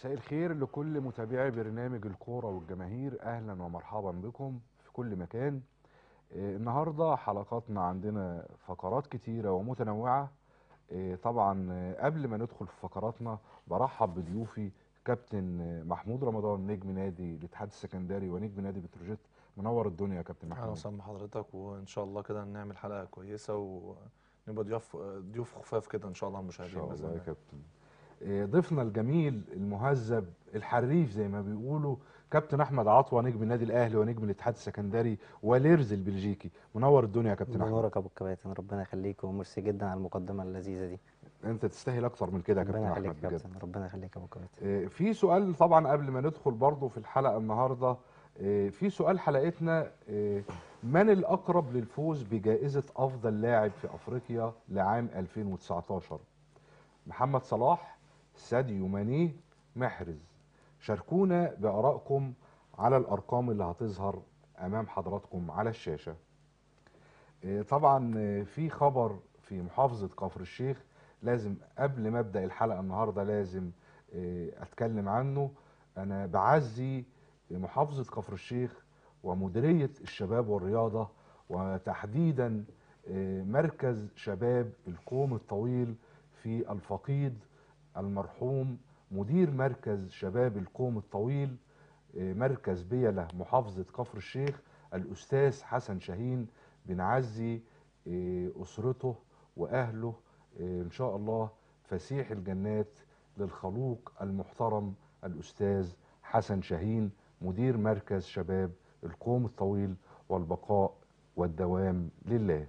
مساء الخير لكل متابعي برنامج الكورة والجماهير أهلا ومرحبا بكم في كل مكان آه، النهاردة حلقاتنا عندنا فقرات كتيرة ومتنوعة آه، طبعا آه، قبل ما ندخل في فقراتنا برحب بضيوفي كابتن آه، محمود رمضان نجم نادي الاتحاد السكندري ونجم نادي بتروجيت منور الدنيا يا كابتن اهلا محمود وسهلا بحضرتك وان شاء الله كده نعمل حلقه كويسه ونبقى ضيوف ضيوف خفاف كده ان شاء الله على ان المشاهدين شاء باذن الله يا الله كابتن آه، ضيفنا الجميل المهذب الحريف زي ما بيقولوا كابتن احمد عطوه نجم النادي الاهلي ونجم الاتحاد السكندري وليرز البلجيكي منور الدنيا يا كابتن احمد بنورك يا ابو الكباتن ربنا يخليك وميرسي جدا على المقدمه اللذيذه دي انت تستاهل اكتر من كده يا كابتن ربنا احمد يخليك يا بجد كابتن ربنا يخليك يا ابو الكباتن آه، في سؤال طبعا قبل ما ندخل برضه في الحلقه النهارده آه، في سؤال حلقتنا آه، من الاقرب للفوز بجائزه افضل لاعب في افريقيا لعام 2019 محمد صلاح ساديو ماني محرز شاركونا بارائكم على الارقام اللي هتظهر امام حضراتكم على الشاشه آه، طبعا آه، في خبر في محافظه كفر الشيخ لازم قبل ما ابدا الحلقه النهارده لازم آه، اتكلم عنه انا بعزي محافظه كفر الشيخ ومديريه الشباب والرياضه وتحديدا آه، مركز شباب الكوم الطويل في الفقيد المرحوم مدير مركز شباب الكوم الطويل آه، مركز بيلة محافظة كفر الشيخ الأستاذ حسن شاهين بنعزي آه، أسرته وأهله آه، إن شاء الله فسيح الجنات للخلوق المحترم الأستاذ حسن شاهين مدير مركز شباب الكوم الطويل والبقاء والدوام لله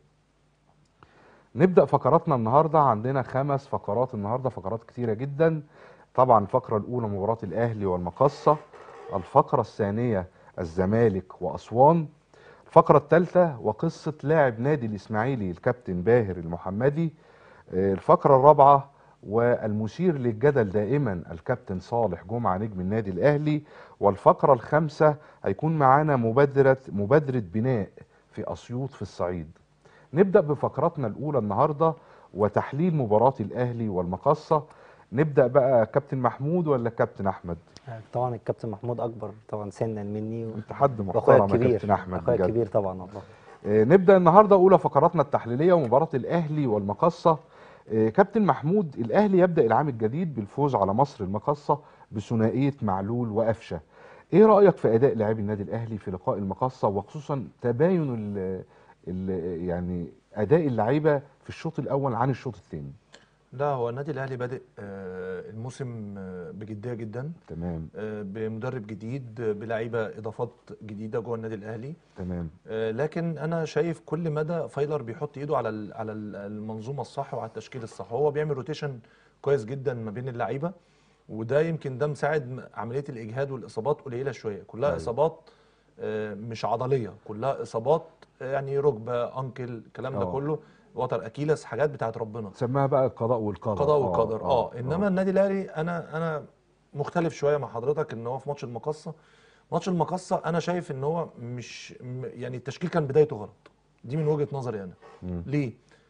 نبدأ فقراتنا النهاردة عندنا خمس فقرات النهاردة فقرات كتيرة جدا طبعا الفقرة الأولى مباراة الأهلي والمقصة الفقرة الثانية الزمالك وأسوان الفقرة الثالثة وقصة لاعب نادي الإسماعيلي الكابتن باهر المحمدي آه، الفقرة الرابعة والمثير للجدل دائما الكابتن صالح جمعة نجم النادي الأهلي والفقرة الخامسة هيكون معانا مبادرة مبادرة بناء في أسيوط في الصعيد نبدأ بفقرتنا الأولى النهاردة وتحليل مباراة الأهلي والمقصة نبدأ بقى كابتن محمود ولا كابتن أحمد؟ طبعا الكابتن محمود اكبر طبعا سنا مني و- أنت حد واخويا محترم يا الكبير كابتن أحمد اخويا بجد. الكبير طبعا والله آه، نبدأ النهاردة أولى فقراتنا التحليلية ومباراة الأهلي والمقصة آه، كابتن محمود الأهلي يبدأ العام الجديد بالفوز على مصر المقصة بثنائية معلول وقفشة إيه رأيك في أداء لاعبي النادي الأهلي في لقاء المقصة وخصوصا تباين ال ال يعني أداء اللعيبة في الشوط الأول عن الشوط الثاني لا هو النادي الاهلي بادئ آه، الموسم آه، بجديه جدا تمام آه، بمدرب جديد آه، بلعيبه اضافات جديده جوه النادي الاهلي تمام آه، لكن انا شايف كل مدى فايلر بيحط ايده على ال- على ال- المنظومه الصح وعلى التشكيل الصح هو بيعمل روتيشن كويس جدا ما بين اللعيبه وده يمكن ده مساعد م- عمليه الاجهاد والاصابات قليله شويه كلها أيوة. اصابات آه، مش عضليه كلها اصابات آه، يعني ركبه انكل الكلام ده آه. كله وتر اكيلس حاجات بتاعت ربنا سماها بقى القضاء والقدر قضاء وقدر اه انما النادي الاهلي انا انا مختلف شويه مع حضرتك ان هو في ماتش المقصه ماتش المقصه انا شايف ان هو مش م- يعني التشكيل كان بدايته غلط دي من وجهه نظري انا مم. ليه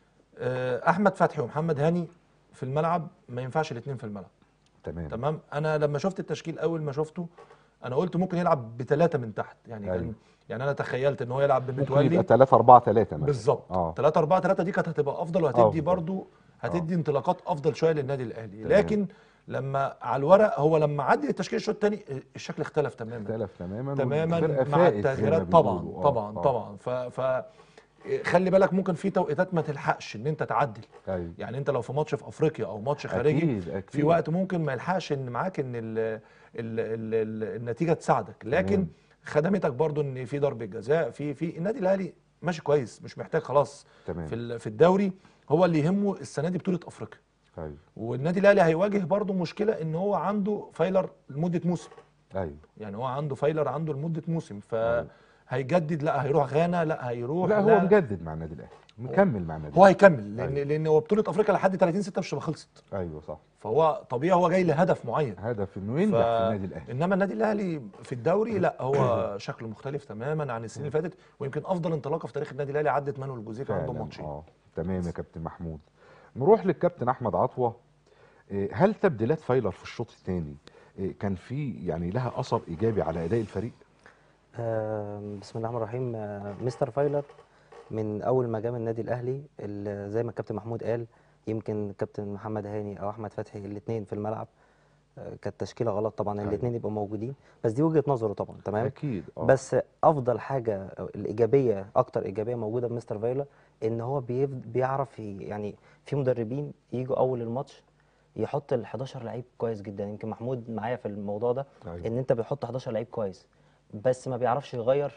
آه احمد فتحي ومحمد هاني في الملعب ما ينفعش الاثنين في الملعب تمام تمام انا لما شفت التشكيل اول ما شفته انا قلت ممكن يلعب بثلاثه من تحت يعني أيوة. كان يعني انا تخيلت ان هو يلعب ممكن بمتولي يبقى 3 4 3 مثلا بالظبط اه 3 4 3 دي كانت هتبقى افضل وهتدي أفضل. برضو هتدي انطلاقات افضل شويه للنادي الاهلي تمام. لكن لما على الورق هو لما عدل التشكيل الشوط الثاني الشكل اختلف تماما اختلف تماما تماما والفرقة مع فاقت زي ما التغييرات طبعا بيقولوا. آه، طبعا آه. طبعا ف ف خلي بالك ممكن في توقيتات ما تلحقش ان انت تعدل ايوه يعني انت لو في ماتش في افريقيا او ماتش خارجي اكيد اكيد في وقت ممكن ما يلحقش ان معاك ان ال ال ال ال النتيجه تساعدك لكن تمام. خدمتك برضو ان في ضربه جزاء في في النادي الاهلي ماشي كويس مش محتاج خلاص تمام في ال- في الدوري هو اللي يهمه السنه دي بطوله افريقيا ايوه والنادي الاهلي هيواجه برضو مشكله ان هو عنده فايلر لمده موسم ايوه يعني هو عنده فايلر عنده لمده موسم أيوة. فهيجدد لا هيروح غانا لا هيروح لا هو مجدد مع النادي الاهلي مكمل مع النادي هو هيكمل لان أيوة. لان هو بطوله افريقيا لحد 30 6 مش هتبقى خلصت ايوه صح فهو طبيعي هو جاي لهدف معين هدف انه ينجح ف- في النادي الاهلي انما النادي الاهلي في الدوري لا هو شكله مختلف تماما عن السنين اللي فاتت ويمكن افضل انطلاقه في تاريخ النادي الاهلي عدت مانويل جوزيه كان عنده فعلا ماتشين اه تمام يا كابتن محمود نروح للكابتن احمد عطوه إيه، هل تبديلات فايلر في الشوط الثاني إيه، كان في يعني لها اثر ايجابي على اداء الفريق آم، بسم الله الرحمن الرحيم آه، مستر فايلر من اول ما جه من النادي الاهلي ال- زي ما الكابتن محمود قال يمكن كابتن محمد هاني او احمد فتحي الاثنين في الملعب آه، كانت تشكيله غلط طبعا أيوة. الاثنين يبقوا موجودين بس دي وجهه نظره طبعا تمام اكيد اه بس افضل حاجه أو الايجابيه اكتر ايجابيه موجوده بمستر فايلر ان هو بيف- بيعرف ي- يعني في مدربين يجوا اول الماتش يحط ال 11 لعيب كويس جدا يمكن محمود معايا في الموضوع ده أيوة. ان انت بيحط 11 لعيب كويس بس ما بيعرفش يغير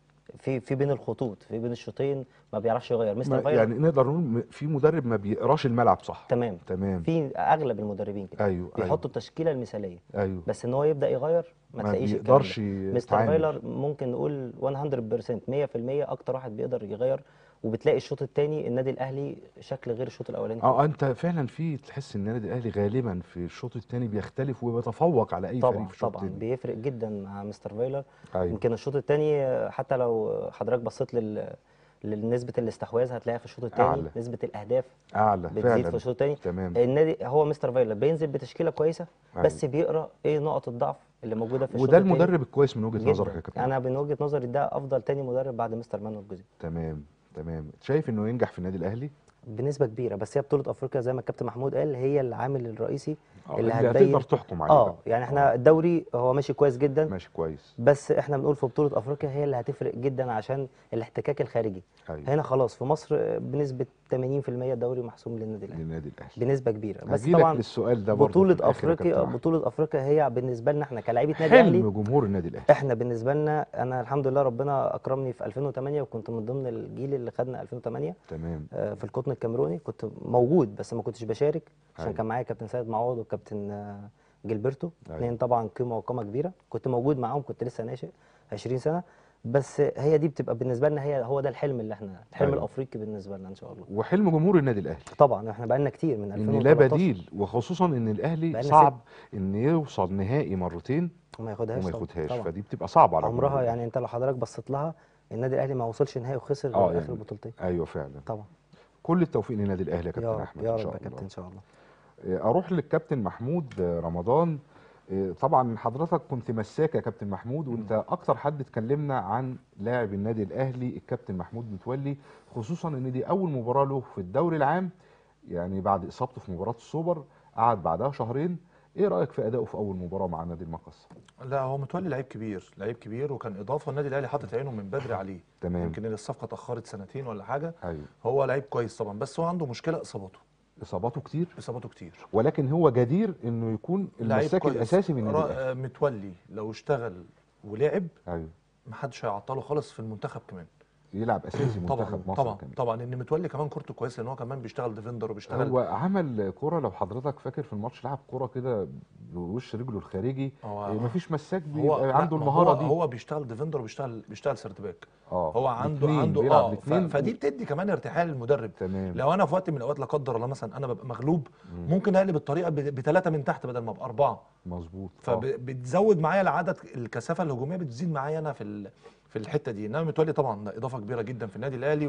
في في بين الخطوط في بين الشوطين ما بيعرفش يغير مستر ما- فايلر يعني نقدر نقول م- في مدرب ما بيقراش الملعب صح تمام تمام في اغلب المدربين كده ايوه بيحطوا التشكيله المثاليه ايوه بس ان هو يبدا يغير ما, ما تلاقيش الكلام ده. بيقدرش مستر يتعامل. فايلر ممكن نقول 100% 100% اكتر واحد بيقدر يغير وبتلاقي الشوط الثاني النادي الاهلي شكل غير الشوط الاولاني اه انت فعلا في تحس ان النادي الاهلي غالبا في الشوط الثاني بيختلف وبيتفوق على اي فريق طبعا في الشوط طبعا التاني. بيفرق جدا مع مستر فايلر ايوه يمكن الشوط الثاني حتى لو حضرتك بصيت لل لنسبة الاستحواذ هتلاقيها في الشوط الثاني أعلى. نسبة الأهداف اعلى بتزيد فعلا في الشوط الثاني تمام النادي هو مستر فايلر بينزل بتشكيلة كويسة بس أيوة. بيقرا ايه نقط الضعف اللي موجودة في الشوط وده التاني المدرب الكويس من وجهه جداً. نظرك يا كابتن انا من وجهة نظري ده افضل تاني مدرب بعد مستر مانويل جوزيه تمام تمام شايف انه ينجح في النادي الاهلي بنسبة كبيرة بس هي بطولة افريقيا زي ما الكابتن محمود قال هي العامل الرئيسي آه، اللي اللي هتبين هتقدر تحكم عليه اه بقى. يعني احنا الدوري هو ماشي كويس جدا ماشي كويس بس احنا بنقول في بطولة افريقيا هي اللي هتفرق جدا عشان الاحتكاك الخارجي ايوه هنا خلاص في مصر بنسبة 80% الدوري محسوم للنادي الاهلي للنادي الاهلي بنسبة كبيرة بس هجيلك طبعا للسؤال ده برضه في بطولة الآخر يا افريقيا كابتن أحمد. بطولة افريقيا هي بالنسبة لنا احنا كلاعيبة نادي اهلي حلم جمهور النادي الاهلي احنا بالنسبة لنا انا الحمد لله ربنا اكرمني في 2008 وكنت من ضمن الجيل اللي خدنا 2008 تمام آه، في القطن الكاميروني كنت موجود بس ما كنتش بشارك عشان أيوة. كان معايا كابتن سيد معوض وكابتن آه، جilberto أيوة. اثنين طبعا قيمه وقامه كبيره كنت موجود معاهم كنت لسه ناشئ 20 سنه بس هي دي بتبقى بالنسبه لنا هي هو ده الحلم اللي احنا الحلم أيوة. الافريقي بالنسبه لنا ان شاء الله وحلم جمهور النادي الاهلي طبعا احنا بقالنا كتير من ان لا 2013 بديل وخصوصا ان الاهلي بقالنا صعب ان يوصل نهائي مرتين وما ياخدهاش وما طبعاً. ياخدهاش طبعا فدي بتبقى صعبه على عمرها جمهور يعني انت لو حضرتك بصيت لها النادي الاهلي ما وصلش نهائي وخسر آه، غير اخر يعني البطولتين ايوه فعلا طبعا كل التوفيق للنادي الاهلي يا كابتن يا رب احمد يا ان رب شاء يا الله كابتن ان شاء الله آه، اروح للكابتن محمود آه، رمضان آه، طبعا حضرتك كنت مساك يا كابتن محمود وانت اكتر حد اتكلمنا عن لاعب النادي الاهلي الكابتن محمود متولي خصوصا ان دي اول مباراه له في الدوري العام يعني بعد اصابته في مباراه السوبر قعد بعدها شهرين ايه رايك في ادائه في اول مباراه مع نادي المقص لا هو متولي لعيب كبير لعيب كبير وكان اضافه النادي الاهلي حاطط عينه من بدري عليه تمام يمكن الصفقه اتاخرت سنتين ولا حاجه ايوه هو لعيب كويس طبعا بس هو عنده مشكله اصاباته اصاباته كتير اصاباته كتير ولكن هو جدير انه يكون لعيب المساك كويس. الاساسي من النادي را- الاهلي آه، متولي لو اشتغل ولعب ايوه محدش هيعطله خالص في المنتخب كمان يلعب اساسي طبعا منتخب مصر طبعا كمان طبعا ان متولي كمان كورته كويسه لان هو كمان بيشتغل ديفندر وبيشتغل هو عمل كرة لو حضرتك فاكر في الماتش لعب كرة كده بوش رجله الخارجي هو إيه، مفيش مساك هو بيبقى لا، عنده ما المهارة هو دي هو بيشتغل ديفندر وبيشتغل بيشتغل سيرت باك اه هو عنده الاتنين، عنده بيلعب اه ف- الاتنين. فدي بتدي كمان ارتياح للمدرب تمام لو انا في وقت من الاوقات لا قدر الله مثلا انا ببقى مغلوب ممكن اقلب الطريقه بثلاثه من تحت بدل ما ابقى اربعه مظبوط آه. فبتزود معايا العدد الكثافه الهجوميه بتزيد معايا انا في ال- في الحته دي انما متولي طبعا ده اضافه كبيره جدا في النادي الاهلي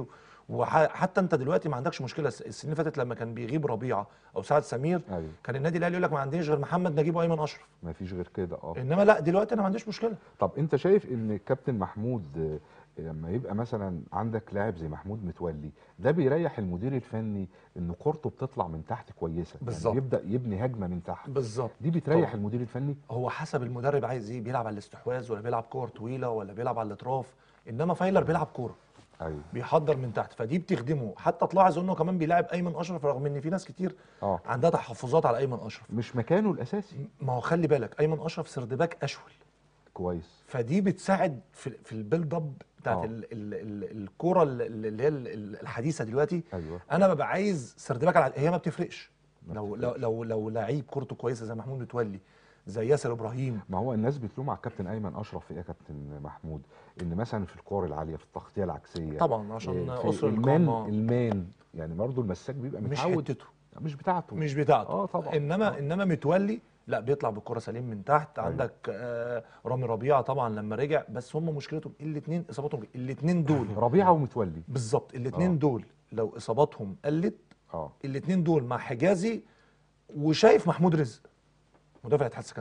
وحتى انت دلوقتي ما عندكش مشكله الس- السنين اللي فاتت لما كان بيغيب ربيعه او سعد سمير ايوه كان النادي الاهلي يقول لك ما عنديش غير محمد نجيب وايمن اشرف مفيش غير كده اه انما لا دلوقتي انا ما عنديش مشكله طب انت شايف ان الكابتن محمود آه، لما يبقى مثلا عندك لاعب زي محمود متولي ده بيريح المدير الفني ان كورته بتطلع من تحت كويسه بالظبط. يعني يبدا يبني هجمه من تحت بالظبط دي بتريح طبعا. المدير الفني هو حسب المدرب عايز ايه بيلعب على الاستحواذ ولا بيلعب كور طويله ولا بيلعب على الاطراف انما فايلر بيلعب كوره ايوه بيحضر من تحت فدي بتخدمه حتى تلاحظ انه كمان بيلعب ايمن اشرف رغم ان في ناس كتير اه عندها تحفظات على ايمن اشرف مش مكانه الاساسي ما هو خلي بالك ايمن اشرف سردباك اشول كويس فدي بتساعد في في البيلد اب بتاعت آه. ال- ال- ال- الكوره ال- ال- اللي هي ال- ال- الحديثه دلوقتي ايوه انا ببقى عايز سردباك على هي ما بتفرقش ما لو لو بتفرقش. لو لو لعيب كورته كويسه زي محمود متولي زي ياسر ابراهيم ما هو الناس بتلوم على الكابتن ايمن اشرف في ايه يا كابتن محمود ان مثلا في الكور العاليه في التغطيه العكسيه طبعا عشان إيه، في اسر المان القامه المان يعني برضه المساك بيبقى مش متعود حتته مش بتاعته مش بتاعته اه طبعا انما آه. انما متولي لا بيطلع بالكره سليم من تحت أيوة. عندك آه رامي ربيعه طبعا لما رجع بس هم مشكلتهم الاثنين اصاباتهم الاثنين دول ربيعه ومتولي بالظبط الاثنين آه. دول لو اصاباتهم قلت اه الاثنين دول مع حجازي وشايف محمود رزق مدافع الاتحاد السكندري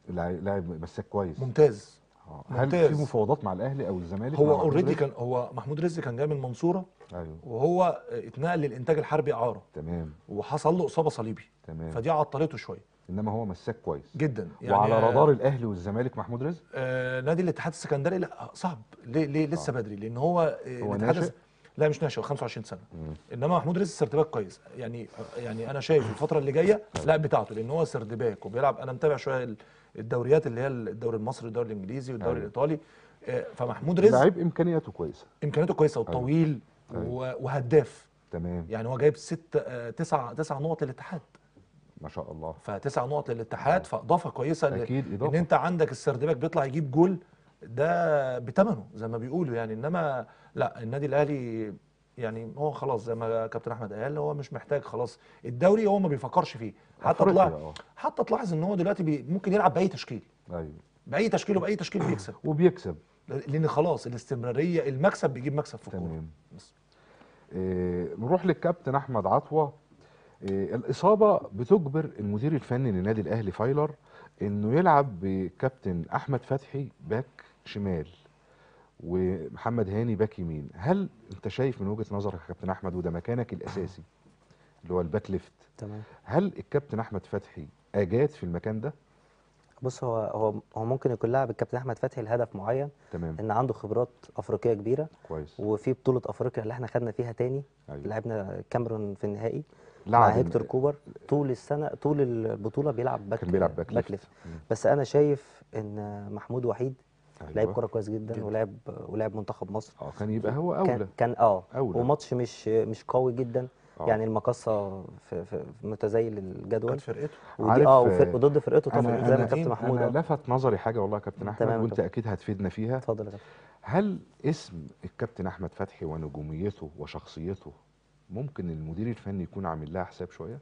لاعب لاعب مساك كويس ممتاز آه. هل ممتاز. في مفاوضات مع الاهلي او الزمالك مع هو محمود اوريدي رزق؟ كان هو محمود رزق كان جاي من المنصوره ايوه وهو اتنقل للانتاج الحربي اعاره تمام وحصل له اصابه صليبي تمام فدي عطلته شويه انما هو مساك كويس جدا يعني وعلى آه، رادار الاهلي والزمالك محمود رزق آه نادي الاتحاد السكندري لا صعب ليه ليه لسه بدري لان هو آه هو الاتحاد ناشئ؟ الس- لا مش ناشئ هو 25 سنه مم. انما محمود رزق سردباك كويس يعني يعني انا شايف الفتره اللي جايه لا بتاعته لان هو سردباك وبيلعب انا متابع شويه ال- الدوريات اللي هي الدوري المصري والدوري الانجليزي والدوري أيوة. الايطالي آه فمحمود رزق لعيب امكانياته كويسه امكانياته كويسه وطويل و- وهداف تمام يعني هو جايب ست آه، تسع تسع نقط للاتحاد ما شاء الله فتسع نقط للاتحاد فاضافه كويسه ل- أكيد ان إضافة. انت عندك السردباك بيطلع يجيب جول ده بثمنه زي ما بيقولوا يعني انما لا النادي الاهلي يعني هو خلاص زي ما كابتن احمد قال هو مش محتاج خلاص الدوري هو ما بيفكرش فيه حتى أفريقيا، طلع آه. حتى تلاحظ ان هو دلوقتي بي ممكن يلعب باي تشكيل ايوه باي تشكيل وباي تشكيل بيكسب وبيكسب لان خلاص الاستمراريه المكسب بيجيب مكسب في الكوره تمام بس. إيه نروح للكابتن احمد عطوه إيه الاصابه بتجبر المدير الفني للنادي الاهلي فايلر انه يلعب بكابتن احمد فتحي باك شمال ومحمد هاني باك يمين هل انت شايف من وجهه نظرك يا كابتن احمد وده مكانك الاساسي اللي هو الباك ليفت تمام هل الكابتن احمد فتحي اجاد في المكان ده بص هو هو هو ممكن يكون لاعب الكابتن احمد فتحي لهدف معين تمام ان عنده خبرات افريقيه كبيره كويس وفي بطوله افريقيا اللي احنا خدنا فيها تاني أيوة. لعبنا الكاميرون في النهائي مع لعب هيكتور ال- كوبر طول السنه طول البطوله بيلعب باك كان بيلعب باك ليفت. ليفت مم. بس انا شايف ان محمود وحيد أيوة. لعيب كوره كويس جدا جدا. ولعب ولعب منتخب مصر اه كان يبقى هو كان اولى كان اه أولى. وماتش مش مش قوي جدا آه. يعني المقصه في, في في متزايل الجدول كانت فرقته ودي عارف، اه آه، وفرق ضد فرقته طبعا انا زي ما انا كابتن محمود انا آه. لفت نظري حاجه والله يا كابتن احمد تمام يا وانت كابتن. اكيد هتفيدنا فيها اتفضل يا كابتن هل اسم الكابتن احمد فتحي ونجوميته وشخصيته ممكن المدير الفني يكون عامل لها حساب شويه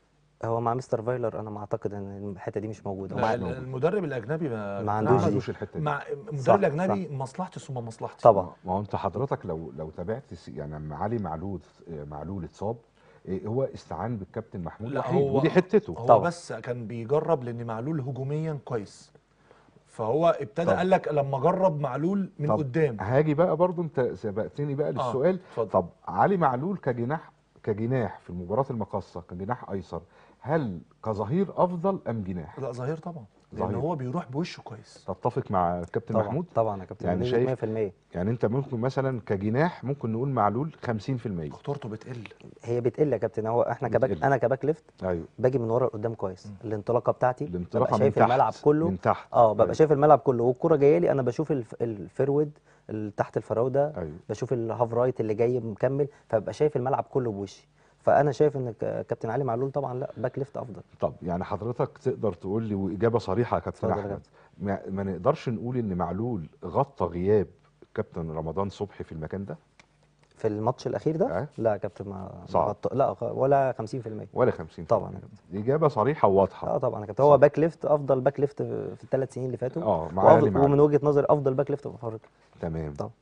هو مع مستر فايلر انا ما اعتقد ان الحته دي مش موجوده لا ومع- ال- المدرب الاجنبي ما ما ما عندوش دي. عندوش الحته دي مع صح، المدرب الاجنبي مصلحتي ثم مصلحتي طبعا ما هو انت حضرتك لو لو تابعت س- يعني لما علي معلول معلول اتصاب إيه، هو استعان بالكابتن محمود لا وحيد هو ودي حتته هو طبعا. بس كان بيجرب لان معلول هجوميا كويس فهو ابتدى طب. قال لك لما جرب معلول من طب قدام هاجي بقى برضو انت سبقتني بقى للسؤال اتفضل. طب علي معلول كجناح كجناح في المباراه المقاصه كجناح ايسر هل كظهير افضل ام جناح لا ظهير طبعا لان ظهير. هو بيروح بوشه كويس تتفق مع الكابتن طبعا محمود طبعا يا كابتن يعني بنسبة شايف- 100% يعني انت ممكن مثلا كجناح ممكن نقول معلول 50% خطورته بتقل هي بتقل يا كابتن هو احنا كباك بتقل. انا كباك ليفت ايوه باجي من ورا لقدام كويس الانطلاقه بتاعتي الانطلاقه ببقى من شايف تحت الملعب كله من تحت اه ببقى أيوة. شايف الملعب كله والكره جايه لي انا بشوف الف... الفيرود اللي تحت الفراوده ايوه بشوف الهاف رايت اللي جاي مكمل فببقى شايف الملعب كله بوشي فانا شايف ان ك- كابتن علي معلول طبعا لا باك ليفت افضل طب يعني حضرتك تقدر تقول لي واجابه صريحه يا كابتن اتفضل يا احمد ما, ما نقدرش نقول ان معلول غطى غياب كابتن رمضان صبحي في المكان ده في الماتش الاخير ده آه. لا يا كابتن ما ما صعب. غط- لا خ- ولا 50% ولا 50 طبعا يا كابتن. دي اجابه صريحه وواضحه اه طبعا يا كابتن هو باك ليفت افضل باك ليفت في الثلاث سنين اللي فاتوا اه مع علي وأفضل معلول. ومن وجهه نظري افضل باك ليفت في افريقيا تمام طبعا.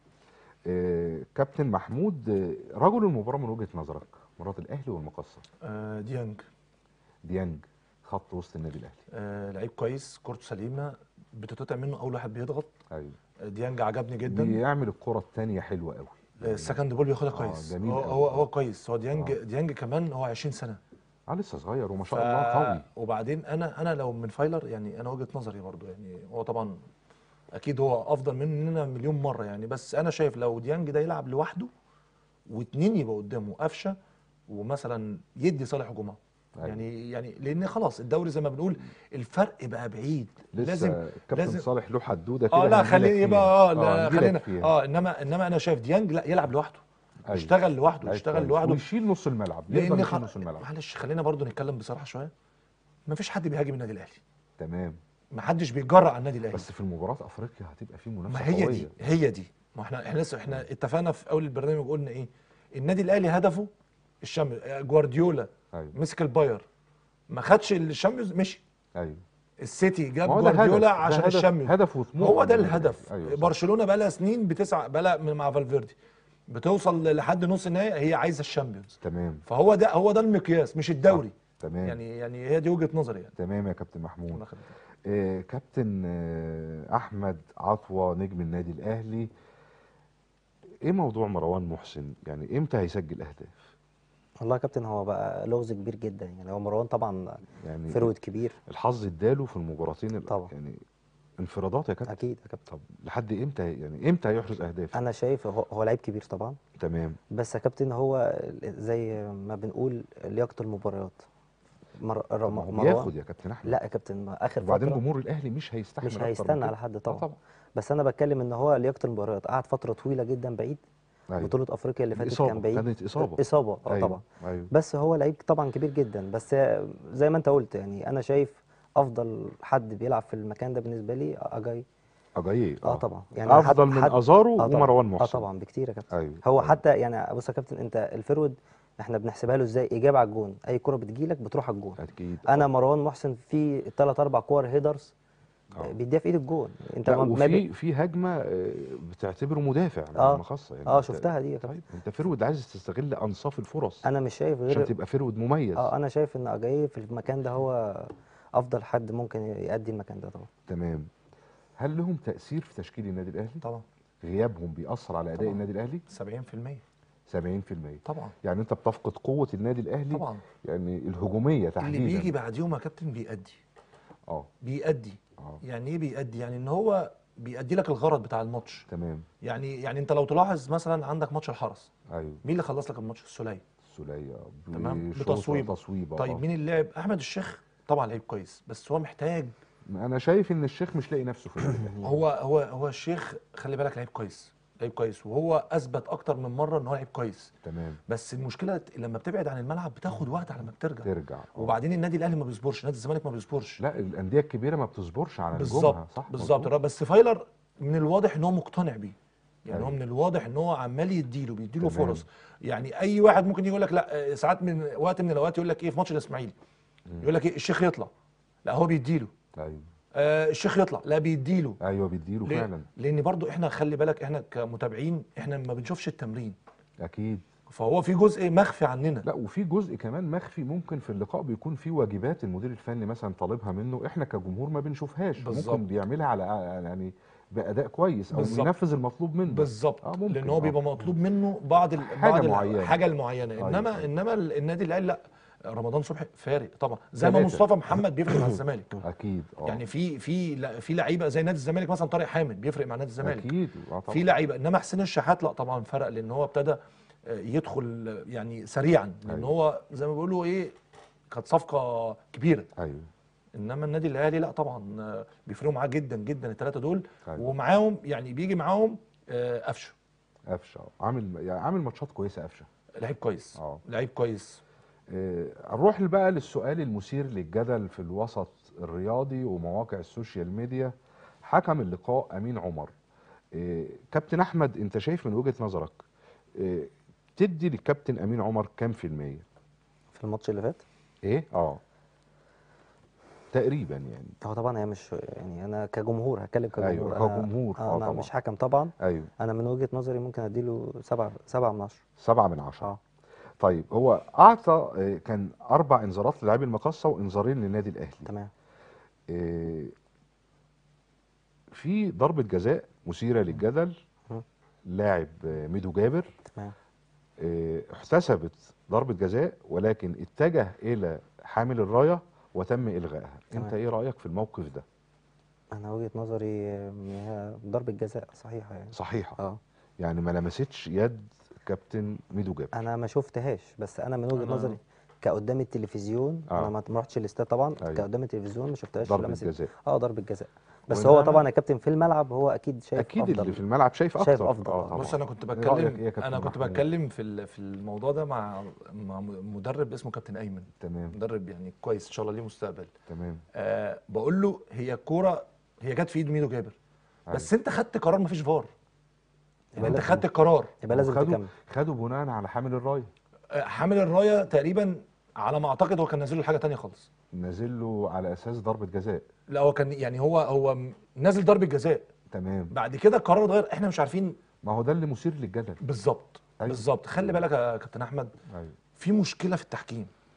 آه كابتن محمود آه، رجل المباراه من وجهه نظرك مباراه الاهلي والمقصه آه ديانج ديانج خط وسط النادي الاهلي آه لعيب كويس كورته سليمه بتتقطع منه اول واحد بيضغط ايوه آه، ديانج عجبني جدا بيعمل الكره الثانيه حلوه قوي آه، السكند بول بياخدها آه، كويس جميل هو أوي. هو, هو كويس هو ديانج آه. ديانج كمان هو 20 سنه اه لسه صغير وما ف... شاء الله قوي وبعدين انا انا لو من فايلر يعني انا وجهه نظري برضو يعني هو طبعا اكيد هو افضل مننا مليون مره يعني بس انا شايف لو ديانج ده يلعب لوحده واتنين يبقى قدامه قفشه ومثلا يدي صالح جمعه أيوة. يعني يعني لان خلاص الدوري زي ما بنقول الفرق بقى بعيد لسه لازم كابتن لازم- صالح له حدوده كده اه لا هنجيلك خليني فيها. يبقى اه لا هنجيلك خلينا فيها. اه انما انما انا شايف ديانج لا يلعب لوحده أيوة. يشتغل لوحده لعيب يشتغل كويس. لوحده ويشيل نص الملعب يقدر لان يشيل خل... نص الملعب معلش خلينا برضو نتكلم بصراحه شويه ما فيش حد بيهاجم النادي الاهلي تمام ما حدش بيتجرأ على النادي الاهلي بس في المباراه افريقيا هتبقى في منافسه ما هي قويه دي هي دي ما احنا احنا لسه احنا اتفقنا في اول البرنامج قلنا ايه النادي الاهلي هدفه الشامبيونز جوارديولا ايوه مسك الباير ما خدش الشامبيونز مشي ايوه السيتي جاب ما هو ده جوارديولا هدف. ده عشان هدف- الشامبيونز هدف وطموح هو ده للنادي الهدف الأهلي. أيوة صح. برشلونه بقى لها سنين بتسعى بقى لها من- مع فالفيردي بتوصل لحد نص النهائي هي عايزه الشامبيونز تمام فهو ده هو ده المقياس مش الدوري تمام يعني يعني هي دي وجهه نظري يعني تمام يا كابتن محمود الله يخليك. آه كابتن آه احمد عطوه نجم النادي الاهلي ايه موضوع مروان محسن يعني امتى هيسجل اهداف والله يا كابتن هو بقى لغز كبير جدا يعني هو مروان طبعا يعني فرود كبير الحظ اداله في المباراتين ال- طبعا. يعني انفرادات يا كابتن اكيد يا كابتن طب لحد امتى يعني امتى هيحرز اهداف انا شايف هو, هو لعيب كبير طبعا تمام بس يا كابتن هو زي ما بنقول لياقه المباريات مر... طب رم... ما هو مروان بياخد يا كابتن احمد لا يا كابتن ما اخر وبعدين فتره جمهور الاهلي مش هيستحمل مش أكتر من هيستنى كده. على حد آه طبعا طبعا بس انا بتكلم ان هو لياقه المباريات قعد فتره طويله جدا بعيد أيوة. بطوله افريقيا اللي فاتت إصابة، كان بعيد كانت إصابة. اصابه اه أيوة. طبعا ايوه بس هو لعيب طبعا كبير جدا بس زي ما انت قلت يعني انا شايف افضل حد بيلعب في المكان ده بالنسبه لي اجاي اجاييه اه طبعا يعني حد- افضل من حد- ازارو آه طبعا. ومروان محسن اه طبعا بكتير يا كابتن ايوه هو أيوة. حتى يعني بص يا كابتن انت الفرود احنا بنحسبها له ازاي اجابه على الجون اي كره بتجيلك بتروح على الجون اكيد انا مروان محسن في ثلاث اربع كور هيدرز آه. بيديها في ايد الجون انت لا ما ما بي- وفي في هجمه آه، بتعتبره مدافع آه. لما خاصه يعني اه أنت- شفتها دي يا كابتن طيب انت فرود عايز تستغل انصاف الفرص انا مش شايف عشان غير تبقى فرود مميز اه انا شايف ان اجاي في المكان ده هو افضل حد ممكن يأدي المكان ده طبعا تمام هل لهم تاثير في تشكيل النادي الاهلي طبعا غيابهم بيأثر على اداء طبعاً. النادي الاهلي 70% 70% طبعا يعني انت بتفقد قوه النادي الاهلي طبعا يعني الهجوميه اللي تحديدا بيجي بعديهم يا كابتن بيأدي اه بيأدي اه يعني ايه بيأدي يعني ان هو بيأدي لك الغرض بتاع الماتش تمام يعني يعني انت لو تلاحظ مثلا عندك ماتش الحرس ايوه مين اللي خلص لك الماتش السوليه السوليه تمام بشوطة، بتصويبه تصويبه طيب آه. مين اللي لعب احمد الشيخ طبعا لعيب كويس بس هو محتاج انا شايف ان الشيخ مش لاقي نفسه في النادي الأهلي. هو هو هو الشيخ خلي بالك لعيب كويس لعيب كويس وهو اثبت اكتر من مره ان هو لعيب كويس تمام بس المشكله لما بتبعد عن الملعب بتاخد وقت على ما بترجع ترجع آه. وبعدين النادي الاهلي ما بيصبرش نادي الزمالك ما بيصبرش لا الانديه الكبيره ما بتصبرش على نجومها بالظبط صح بالظبط مظبوط. بس فايلر من الواضح ان هو مقتنع بيه يعني هو أيوة. من الواضح ان هو عمال يديله بيديله تمام. فرص يعني اي واحد ممكن يقول لك لا آه، ساعات من وقت من الاوقات يقول لك ايه في ماتش الاسماعيلي يقول لك ايه الشيخ يطلع لا هو بيديله ايوه آه الشيخ يطلع لا بيديله ايوه بيديله ليه؟ فعلا لان برضو احنا خلي بالك احنا كمتابعين احنا ما بنشوفش التمرين اكيد فهو في جزء مخفي عننا لا وفي جزء كمان مخفي ممكن في اللقاء بيكون في واجبات المدير الفني مثلا طالبها منه احنا كجمهور ما بنشوفهاش بالظبط. ممكن بيعملها على يعني باداء كويس او بالظبط. بينفذ المطلوب منه بالظبط آه ممكن لان هو بيبقى آه. مطلوب منه بعض ال... حاجة بعض ال- معينة. حاجه المعينه أيوة، انما أيوة. انما ال- النادي الاهلي لا رمضان صبحي فارق طبعا زي ما ثلاثة. مصطفى محمد بيفرق مع الزمالك اكيد اه يعني في في لا- في لعيبه زي نادي الزمالك مثلا طارق حامد بيفرق مع نادي الزمالك اكيد اه طبعا في لعيبه انما حسين الشحات لا طبعا فرق لان هو ابتدى آه، يدخل آه، يعني سريعا لان أيوة. هو زي ما بيقولوا ايه كانت صفقه كبيره ايوه انما النادي الاهلي لا طبعا آه، بيفرقوا معاه جدا جدا الثلاثه دول أيوة. ومعاهم يعني بيجي معاهم آه، قفشه قفشه آه. عامل يعني عامل ماتشات كويسه قفشه لعيب كويس اه لعيب كويس آه، نروح بقى للسؤال المثير للجدل في الوسط الرياضي ومواقع السوشيال ميديا حكم اللقاء امين عمر آه، كابتن احمد انت شايف من وجهة نظرك آه، تدي للكابتن امين عمر كام في المية في الماتش اللي فات ايه اه تقريبا يعني هو طبعا هي مش يعني انا كجمهور هتكلم كجمهور أيوة، أنا- كجمهور، آه انا طبعا. مش حكم طبعا ايوه انا من وجهة نظري ممكن اديله سبعة سبعة من عشرة سبعة من عشرة اه طيب هو اعطى آه، كان اربع انذارات للاعبي المقصه وانذارين للنادي الاهلي تمام آه، في ضربة جزاء مثيرة للجدل مم. لاعب آه، ميدو جابر تمام آه، احتسبت ضربة جزاء ولكن اتجه إلى حامل الراية وتم إلغائها تمام. أنت إيه رأيك في الموقف ده انا وجهة نظري آم، هي ضربة جزاء صحيحة يعني صحيحة اه يعني ما لمستش يد كابتن ميدو جابر انا ما شفتهاش بس انا من وجهة أنا- نظري كقدام التلفزيون آه. انا ما ما رحتش الاستاد طبعا أيوة. كقدام التلفزيون ما شفتهاش ضربة لمست- جزاء اه ضربة جزاء بس وإنما- هو طبعا يا كابتن في الملعب هو اكيد شايف أكيد افضل اللي في الملعب شايف أكتر شايف أفضل، آه آه. طبعا بص انا كنت إيه رأيك بتكلم إيه يا كابتن انا كنت محمود؟ بتكلم في ال- في الموضوع ده مع مع مدرب اسمه كابتن ايمن تمام مدرب يعني كويس ان شاء الله ليه مستقبل تمام آه بقول له هي كوره هي جت في ايد ميدو جابر أيوة. بس انت خدت قرار مفيش فار يعني يبقى انت لازم- خدت القرار يبقى لازم خدوا تكمل خدوا بناء على حامل الراية آه، حامل الرايه تقريبا على ما اعتقد هو كان نازل له حاجه تانية خالص نازل له على أساس ضربة جزاء لا هو كان يعني هو هو م- نازل ضربه جزاء تمام بعد كده القرار اتغير احنا مش عارفين ما هو ده اللي مثير للجدل بالظبط أيوة. بالظبط خلي بالك يا كابتن احمد أيوه في مشكله في التحكيم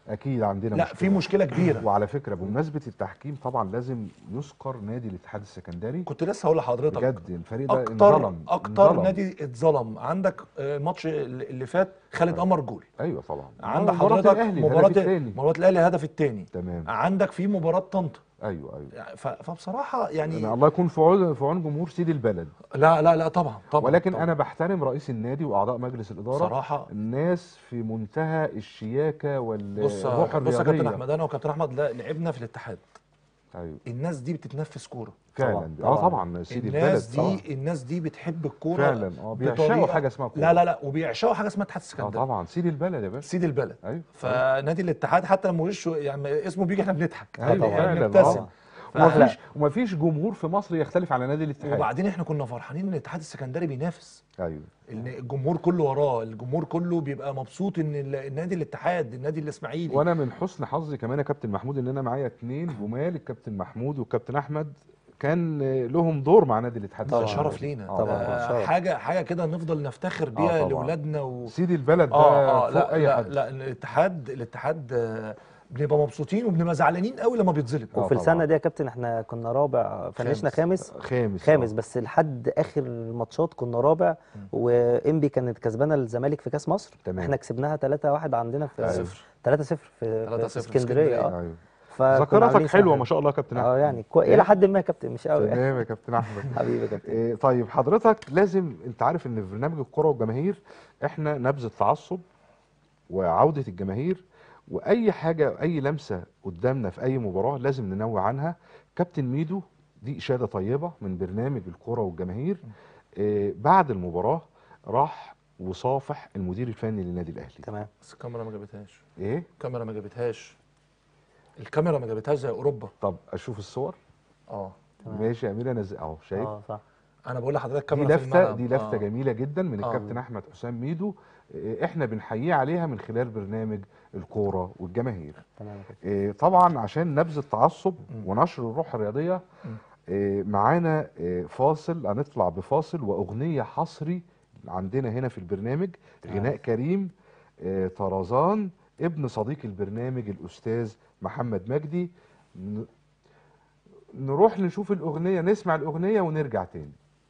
اكيد عندنا لا مشكلة. في مشكله كبيره وعلى فكره بمناسبه التحكيم طبعا لازم يذكر نادي الاتحاد السكندري كنت لسه هقول لحضرتك بجد الفريق ده اكتر انظلم اكتر انظلم. نادي اتظلم عندك آه، الماتش اللي اللي فات خالد قمر جول ايوه طبعا عند مباراة حضرتك الأهلي، مباراه الهدف التاني. مباراه الاهلي الهدف الثاني تمام عندك في مباراه طنطا ايوه ايوه يعني ف- فبصراحه يعني أنا الله يكون في عون في عون جمهور سيد البلد لا لا لا طبعا طبعا ولكن طبعا. انا بحترم رئيس النادي واعضاء مجلس الاداره صراحه الناس في منتهى الشياكه بص والروح بص يا كابتن الرياضيه احمد انا وكابتن احمد لا لعبنا في الاتحاد ايوه الناس دي بتتنفس كوره فعلا طبعاً. اه طبعا سيد الناس البلد دي طبعا الناس دي بتحب الكوره فعلا اه بيعشقوا بطريقة- حاجه اسمها كوره لا لا لا وبيعشقوا حاجه اسمها اتحاد اه السكندري طبعا سيد البلد يا باشا سيد البلد ايوه فنادي الاتحاد حتى لما وشه يعني اسمه بيجي احنا بنضحك ايوه يعني فعلا بنبتسم اه ف- ومفيش ومفيش جمهور في مصر يختلف على نادي الاتحاد وبعدين احنا كنا فرحانين ان الاتحاد السكندري بينافس ايوه ان الجمهور كله وراه الجمهور كله بيبقى مبسوط ان ال- النادي الاتحاد النادي الاسماعيلي وانا من حسن حظي كمان يا كابتن محمود ان انا معايا اتنين جمال الكابتن محمود والكابتن احمد كان آه، لهم دور مع نادي الاتحاد ده طبعاً. شرف لينا آه، طبعاً، ده شرف. حاجه حاجه كده نفضل نفتخر بيها طبعاً. لاولادنا و... سيد البلد ده اه اه فوق لا اي لا, حد لا الاتحاد الاتحاد آه، بنبقى مبسوطين وبنبقى زعلانين قوي لما بيتظلم آه، وفي طبعاً. السنه دي يا كابتن احنا كنا رابع فنشنا خامس خامس خامس آه. بس لحد اخر الماتشات كنا رابع وانبي كانت كسبانه الزمالك في كاس مصر تمام. احنا كسبناها 3-1 عندنا في صفر 3-0 في, 3-0 في في اسكندريه اه ايوه فكنا عاملين ذاكرتك سنة حلوه ما شاء الله يا كابتن احمد اه يعني كو... الى حد ما يا كابتن مش قوي يعني. تمام يا كابتن احمد حبيبي يا كابتن إيه، طيب حضرتك لازم انت عارف ان في برنامج الكره والجماهير احنا نبذ التعصب وعوده الجماهير واي حاجه اي لمسه قدامنا في اي مباراه لازم ننوه عنها كابتن ميدو دي اشاده طيبه من برنامج الكره والجماهير إيه، بعد المباراه راح وصافح المدير الفني للنادي الاهلي تمام بس الكاميرا ما جابتهاش ايه الكاميرا ما جابتهاش الكاميرا ما جابتهاش زي اوروبا طب اشوف الصور اه تمام. ماشي يا امير انا زي- اهو شايف اه صح انا بقول لحضرتك دي كاميرا في لفته الملعب دي لفته آه. جميله جدا من آه. الكابتن احمد حسام ميدو إيه، احنا بنحييه عليها من خلال برنامج الكوره والجماهير تمام يا كابتن إيه، طبعا عشان نبذ التعصب مم. ونشر الروح الرياضيه مم. إيه، معانا إيه، فاصل هنطلع بفاصل واغنيه حصري عندنا هنا في البرنامج غناء كريم إيه، طرزان ابن صديق البرنامج الاستاذ محمد مجدي ن- نروح نشوف الاغنيه نسمع الاغنيه ونرجع تاني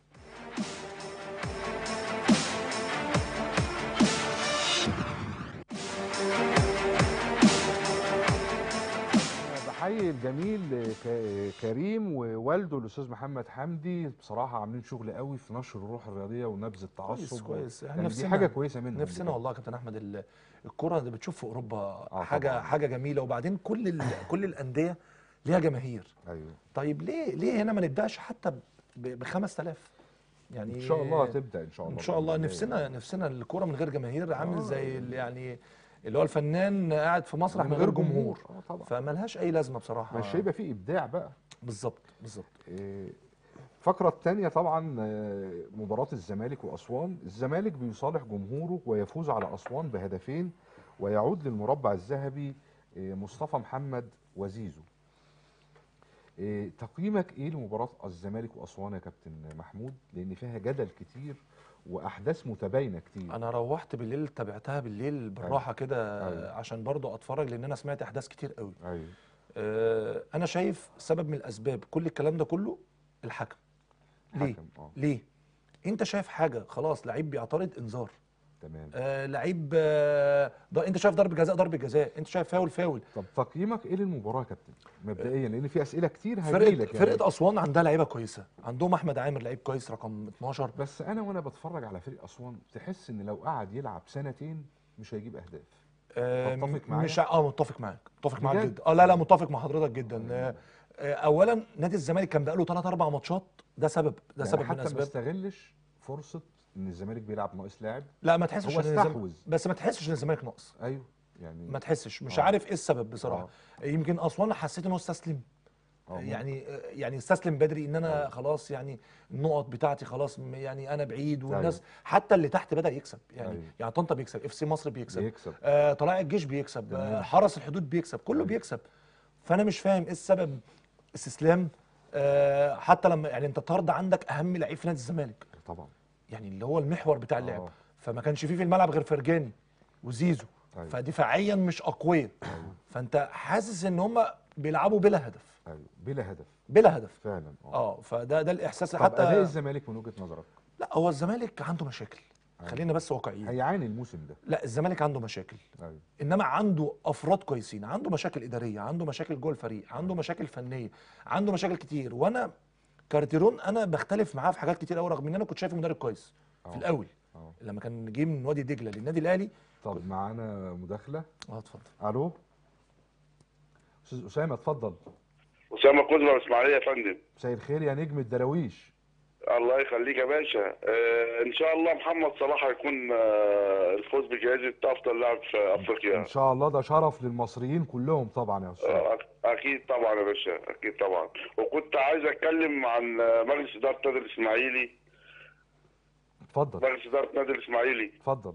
بحيي الجميل ك- كريم ووالده الاستاذ محمد حمدي بصراحه عاملين شغل قوي في نشر الروح الرياضيه ونبذ التعصب كويس كويس يعني دي نفسنا- حاجه كويسه منهم نفسنا بجد. والله يا كابتن احمد ال- الكره اللي بتشوف في اوروبا آه حاجه طبعاً. حاجه جميله وبعدين كل ال... كل الانديه ليها جماهير ايوه طيب ليه ليه هنا ما نبداش حتى ب 5000 يعني ان شاء الله هتبدا ان شاء الله ان شاء الله بإذن نفسنا نفسنا الكوره من غير جماهير عامل آه. زي اللي يعني اللي هو الفنان قاعد في مسرح من غير جمهور اه طبعا فملهاش اي لازمه بصراحه مش هيبقى فيه ابداع بقى بالظبط بالظبط إيه، الفقرة الثانية طبعا آه، مباراة الزمالك وأسوان الزمالك بيصالح جمهوره ويفوز على أسوان بهدفين ويعود للمربع الذهبي آه، مصطفى محمد وزيزو آه، تقييمك ايه لمباراة الزمالك وأسوان يا كابتن محمود لأن فيها جدل كتير وأحداث متباينة كتير انا روحت بالليل تابعتها بالليل بالراحه كده أيوة. عشان برضو اتفرج لان انا سمعت احداث كتير قوي أيوه آه، انا شايف سبب من الاسباب كل الكلام ده كله الحكم ليه حكم اه ليه انت شايف حاجه خلاص لعيب بيعترض انذار تمام آه لعيب آه ده انت شايف ضربه جزاء ضربه جزاء انت شايف فاول فاول طب تقييمك ايه للمباراة يا كابتن مبدئيا لأن في أسئلة كتير فرقه هجيلك يعني. فرقه اسوان عندها لعيبه كويسه عندهم احمد عامر لعيب كويس رقم 12 بس انا وانا بتفرج على فريق اسوان تحس ان لو قعد يلعب سنتين مش هيجيب اهداف آه تتفق معايا؟ مش ع- اه متفق معاك متفق معاك بجد؟ جدا اه لا لا متفق مع حضرتك جدا آه آه اولا نادي الزمالك كان بقاله 3 4 ماتشات ده سبب ده يعني سبب من حتى ما الاسباب استغلش فرصه ان الزمالك بيلعب ناقص لاعب لا ما تحسش هو ان الزمالك استحوذ. بس ما تحسش ان الزمالك ناقص ايوه يعني ما تحسش مش آه. عارف ايه السبب بصراحه يمكن اسوان حسيت ان هو استسلم آه، يعني يعني استسلم بدري ان انا خلاص يعني النقط بتاعتي خلاص م- يعني انا بعيد والناس حتى اللي تحت بدا يكسب يعني أيوة. يعني طنطا بيكسب اف سي مصر بيكسب بيكسب آه طلائع الجيش بيكسب آه تمام. حرس الحدود بيكسب كله أيوة. بيكسب فانا مش فاهم ايه السبب استسلام آه حتى لما يعني انت النهارده عندك اهم لعيب في نادي الزمالك طبعا يعني اللي هو المحور بتاع اللعب آه. فما كانش فيه في الملعب غير فرجاني وزيزو أيوة. فدفاعيا مش اقوياء فانت حاسس ان هم بيلعبوا بلا هدف ايوه بلا هدف بلا هدف فعلا اه اه فده ده الاحساس طب اداء حتى الزمالك من وجهه نظرك لا هو الزمالك عنده مشاكل أيوة. خلينا بس واقعيين هيعاني الموسم ده لا الزمالك عنده مشاكل ايوه انما عنده افراد كويسين عنده مشاكل اداريه عنده مشاكل جوه الفريق عنده مشاكل فنيه عنده مشاكل كتير وانا كارتيرون انا بختلف معاه في حاجات كتير قوي رغم ان انا كنت شايفه مدرب كويس أه. في الاول اه لما كان جه من وادي دجله للنادي الاهلي طب معانا مداخله اه اتفضل الو استاذ اسامه اتفضل أسامة قدوة إسماعيلية يا فندم مساء الخير يا نجم الدراويش الله يخليك يا باشا آه إن شاء الله محمد صلاح هيكون آه الفوز بجائزة أفضل لاعب في أفريقيا ان شاء الله ده شرف للمصريين كلهم طبعا يا استاذ آه أكيد طبعا يا باشا أكيد طبعا وكنت عايز أتكلم عن آه، مجلس إدارة نادي الإسماعيلي اتفضل مجلس إدارة نادي الإسماعيلي اتفضل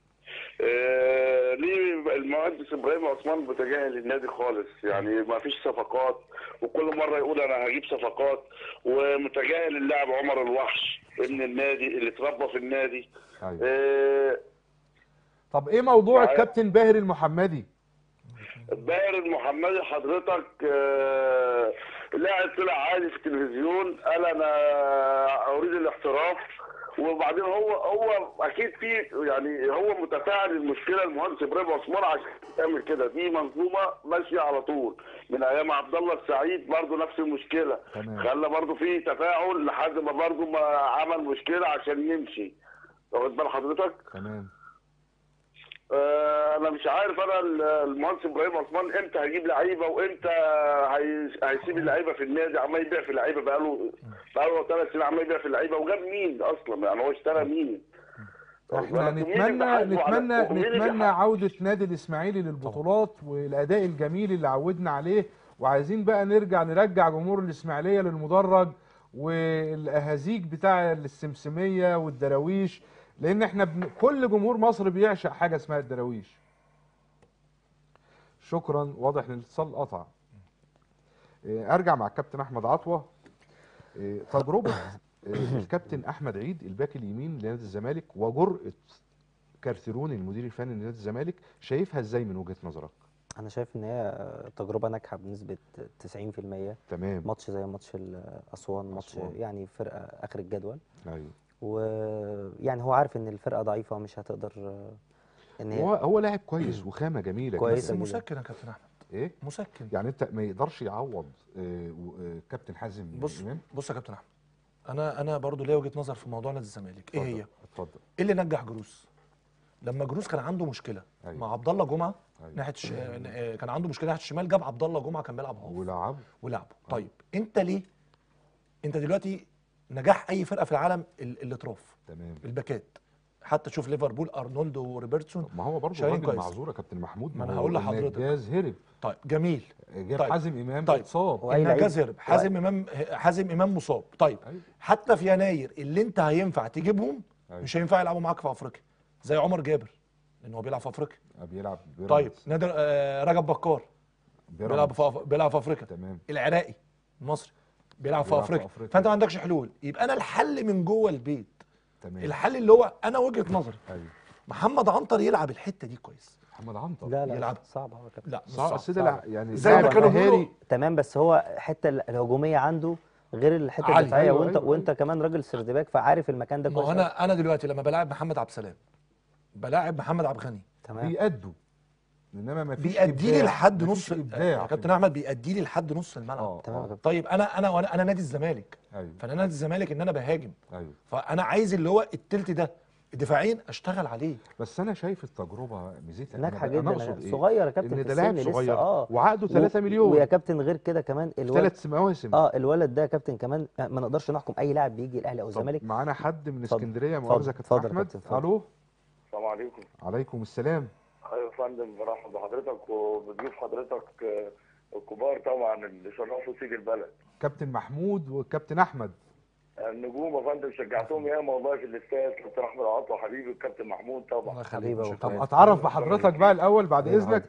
آه ليه المهندس إبراهيم عثمان متجاهل النادي خالص يعني ما فيش صفقات وكل مرة يقول أنا هجيب صفقات ومتجاهل اللاعب عمر الوحش ابن النادي اللي اتربى في النادي ايوه آه طب ايه موضوع معايا. الكابتن باهر المحمدي باهر المحمدي حضرتك آه، لاعب طلع عادي في التلفزيون قال انا اريد الاحتراف وبعدين هو هو اكيد في يعني هو متفاعل المشكله المهندس ابراهيم عثمان عشان يعمل كده دي منظومه ماشيه على طول من ايام عبد الله السعيد برضه نفس المشكله تمام. خلى برضه في تفاعل لحد ما برضه ما عمل مشكله عشان يمشي واخد بال حضرتك؟ تمام آه، انا مش عارف انا ال- المهندس ابراهيم عثمان امتى هيجيب لعيبه وامتى هي- هيسيب اللعيبه في النادي عمال يبيع في اللعيبه بقاله بقاله ثلاث سنين عمال يبيع في اللعيبه وجاب مين اصلا يعني هو اشترى مين؟ احنا ومين اللي نتمنى حاسبه على- نتمنى ومين اللي نتمنى حاسبه؟ عودة نادي الإسماعيلي للبطولات والأداء الجميل اللي عودنا عليه وعايزين بقى نرجع نرجع جمهور الإسماعيلية للمدرج والأهازيج بتاع السمسمية والدراويش لأن احنا بن... كل جمهور مصر بيعشق حاجة اسمها الدراويش شكرا واضح ان الاتصال قطع إيه، ارجع مع الكابتن احمد عطوه إيه، تجربه إيه، الكابتن احمد عيد الباك اليمين لنادي الزمالك وجرأة كارثرون المدير الفني لنادي الزمالك شايفها ازاي من وجهة نظرك انا شايف ان هي تجربه ناجحه بنسبه 90% تمام ماتش زي ماتش ال- اسوان ماتش أسوان. يعني فرقه اخر الجدول ايوه ويعني هو عارف ان الفرقه ضعيفه ومش هتقدر آه، ان هو هي هو لاعب كويس وخامه جميله كويس. بس جدا جدا. مسكن يا كابتن احمد ايه مسكن يعني انت ما يقدرش يعوض آه، و- آه، كابتن حازم بص امام بص يا كابتن احمد انا انا برضو ليا وجهه نظر في موضوع نادي الزمالك ايه اتفضل، هي اتفضل ايه اللي نجح جروس لما جروس كان عنده مشكله أيوة. مع عبد الله جمعه أيوة. ناحيه الش... آه، كان عنده مشكله ناحيه الشمال جاب عبد الله جمعه كان بيلعب هاف ولعب ولعبه طيب انت ليه انت دلوقتي نجاح اي فرقه في العالم ال- الاطراف تمام الباكات حتى شوف ليفربول ارنولد وروبرتسون ما هو برضه شغالين راجل كويس. معذور يا كابتن محمود ما أنا هو هقول لحضرتك. النجاز هرب طيب جميل جاب طيب. حازم امام طيب. اتصاب وأي لعيب- النجاز هرب حازم امام حازم امام مصاب طيب أيوة. حتى في يناير اللي انت هينفع تجيبهم أيوة. مش هينفع يلعبوا معاك في افريقيا زي عمر جابر لان هو بيلعب في افريقيا بيلعب طيب بيراميدز. نادر آه رجب بكار بيلعب بيراميدز. في أف- بيلعب في افريقيا تمام العراقي المصري بيلعب في بيلعب في افريقيا أفريقيا. فانت ما عندكش حلول يبقى انا الحل من جوه البيت تمام الحل اللي هو انا وجهه نظري ايوه محمد عنتر يلعب الحته دي كويس محمد عنتر لا لا يلعب. صعب هو يا كابتن لا مش صعب صعب بس ده لع- يعني زي ما لاعب كانوا مهاري. بيقولوا تمام بس هو الحته ال- الهجوميه عنده غير الحته عالي. الدفاعيه أيوة، وانت أيوة، وانت كمان راجل سردباك فعارف المكان ده ما كويس هو أوي. انا انا دلوقتي لما بلاعب محمد عبد السلام بلاعب محمد عبد الغني تمام بيأدوا انما ما فيش بيأدي لي لحد مفيش نص ابداع يا كابتن احمد بيأدي لي لحد نص الملعب اه تمام يا اه كابتن طيب انا انا وانا انا نادي الزمالك ايوه فانا نادي الزمالك ان انا بهاجم ايوه فانا عايز اللي هو التلت ده دفاعيا اشتغل عليه بس انا شايف التجربه ميزتها أنا- ناجحه أنا جدا أقصد إيه؟ صغير يا كابتن ان في ده لاعب السن لسه صغير اه وعقده و- 3 مليون ويا كابتن غير كده كمان في الولد ثلاث مواسم اه الولد ده يا كابتن كمان آه، ما نقدرش نحكم اي لاعب بيجي الاهلي او طب الزمالك معانا حد من اتفضل. اسكندريه اتفضل. مؤاخذه يا كابتن اتفضل يا احمد كابتن، اتفضل. الو السلام عليكم عليكم السلام ايوه يا فندم برحب بحضرتك وبضيوف حضرتك آه، الكبار طبعا اللي شرفوا سيد البلد كابتن محمود والكابتن احمد النجوم يا فندم شجعتهم ياما والله في الاستاد كابتن احمد عطوه حبيبي والكابتن محمود طبعا الله يخليك حبيبي شكراً. أبو طب تمام. اتعرف بحضرتك بقى الاول بعد أيوة، اذنك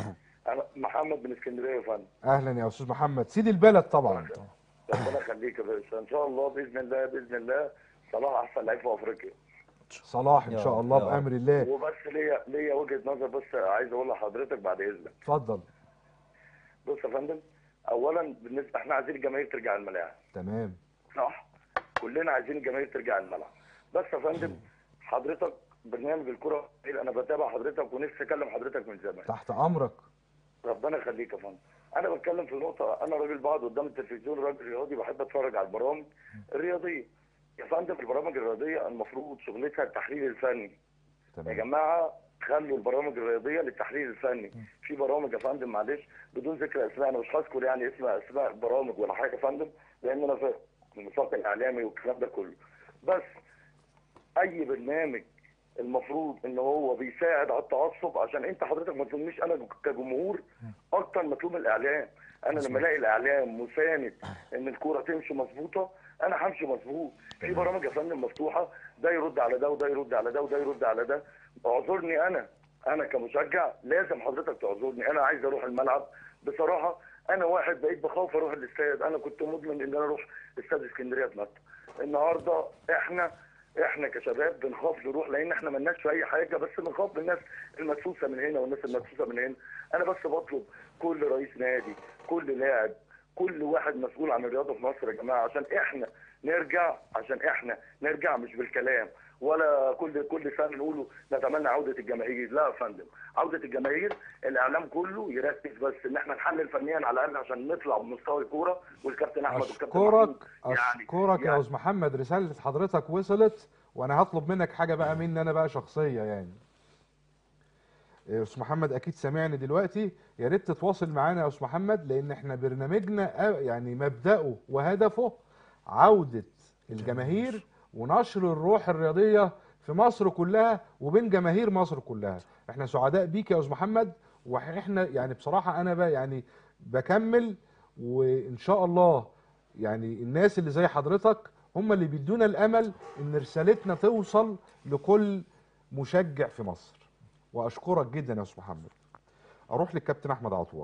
انا محمد من اسكندريه يا فندم اهلا يا استاذ محمد سيد البلد طبعا ربنا يخليك يا باشا ان شاء الله باذن الله باذن الله صلاح احسن لعيب في افريقيا الماتش صلاح ان يا شاء رب، الله يا رب. بامر الله وبس ليا ليا وجهه نظر بس عايز اقولها لحضرتك بعد اذنك اتفضل بص يا فندم اولا بالنسبه احنا عايزين الجماهير ترجع الملاعب تمام صح كلنا عايزين الجماهير ترجع الملعب بس يا فندم حضرتك برنامج الكره انا بتابع حضرتك ونفسي اكلم حضرتك من زمان تحت امرك ربنا يخليك يا فندم انا بتكلم في نقطه انا راجل بقعد قدام التلفزيون راجل رياضي بحب اتفرج على البرامج الرياضيه يا فندم البرامج الرياضيه المفروض شغلتها التحليل الفني يا تمام جماعه خلوا البرامج الرياضيه للتحليل الفني في برامج يا فندم معلش بدون ذكر اسماء انا مش هذكر يعني اسم اسماء برامج ولا حاجه يا فندم لان انا في النطاق الاعلامي والكلام ده كله بس اي برنامج المفروض ان هو بيساعد على التعصب عشان انت حضرتك ما تلومنيش انا كجمهور اكتر ما تلوم الاعلام انا لما الاقي الاعلام مساند ان الكوره تمشي مظبوطه انا همشي مظبوط في برامج يا فندم مفتوحه ده يرد على ده وده يرد على ده وده يرد على ده اعذرني انا انا كمشجع لازم حضرتك تعذرني انا عايز اروح الملعب بصراحه انا واحد بقيت بخاف اروح الاستاد انا كنت مدمن ان انا اروح استاد اسكندريه اتمتع النهارده احنا احنا كشباب بنخاف نروح لان احنا ملناش في اي حاجه بس بنخاف من الناس المدسوسه من هنا والناس المدسوسه من هنا انا بس بطلب كل رئيس نادي كل لاعب كل واحد مسؤول عن الرياضه في مصر يا جماعه عشان احنا نرجع عشان احنا نرجع مش بالكلام ولا كل كل سنه نقولوا نتمنى عوده الجماهير لا يا فندم عوده الجماهير الاعلام كله يركز بس ان احنا نحلل فنيا على الاقل عشان نطلع بمستوى الكوره والكابتن احمد والكابتن اشكرك محمود اشكرك يا استاذ محمد رساله حضرتك وصلت وانا هطلب منك حاجه بقى مني انا بقى شخصيه يعني إيه، استاذ محمد اكيد سامعني دلوقتي يا ريت تتواصل معانا يا استاذ محمد لان احنا برنامجنا آه، يعني مبداه وهدفه عوده الجماهير ونشر الروح الرياضيه في مصر كلها وبين جماهير مصر كلها احنا سعداء بيك يا استاذ محمد واحنا يعني بصراحه انا بقى يعني بكمل وان شاء الله يعني الناس اللي زي حضرتك هم اللي بيدونا الامل ان رسالتنا توصل لكل مشجع في مصر واشكرك جدا يا استاذ محمد اروح للكابتن احمد عطوه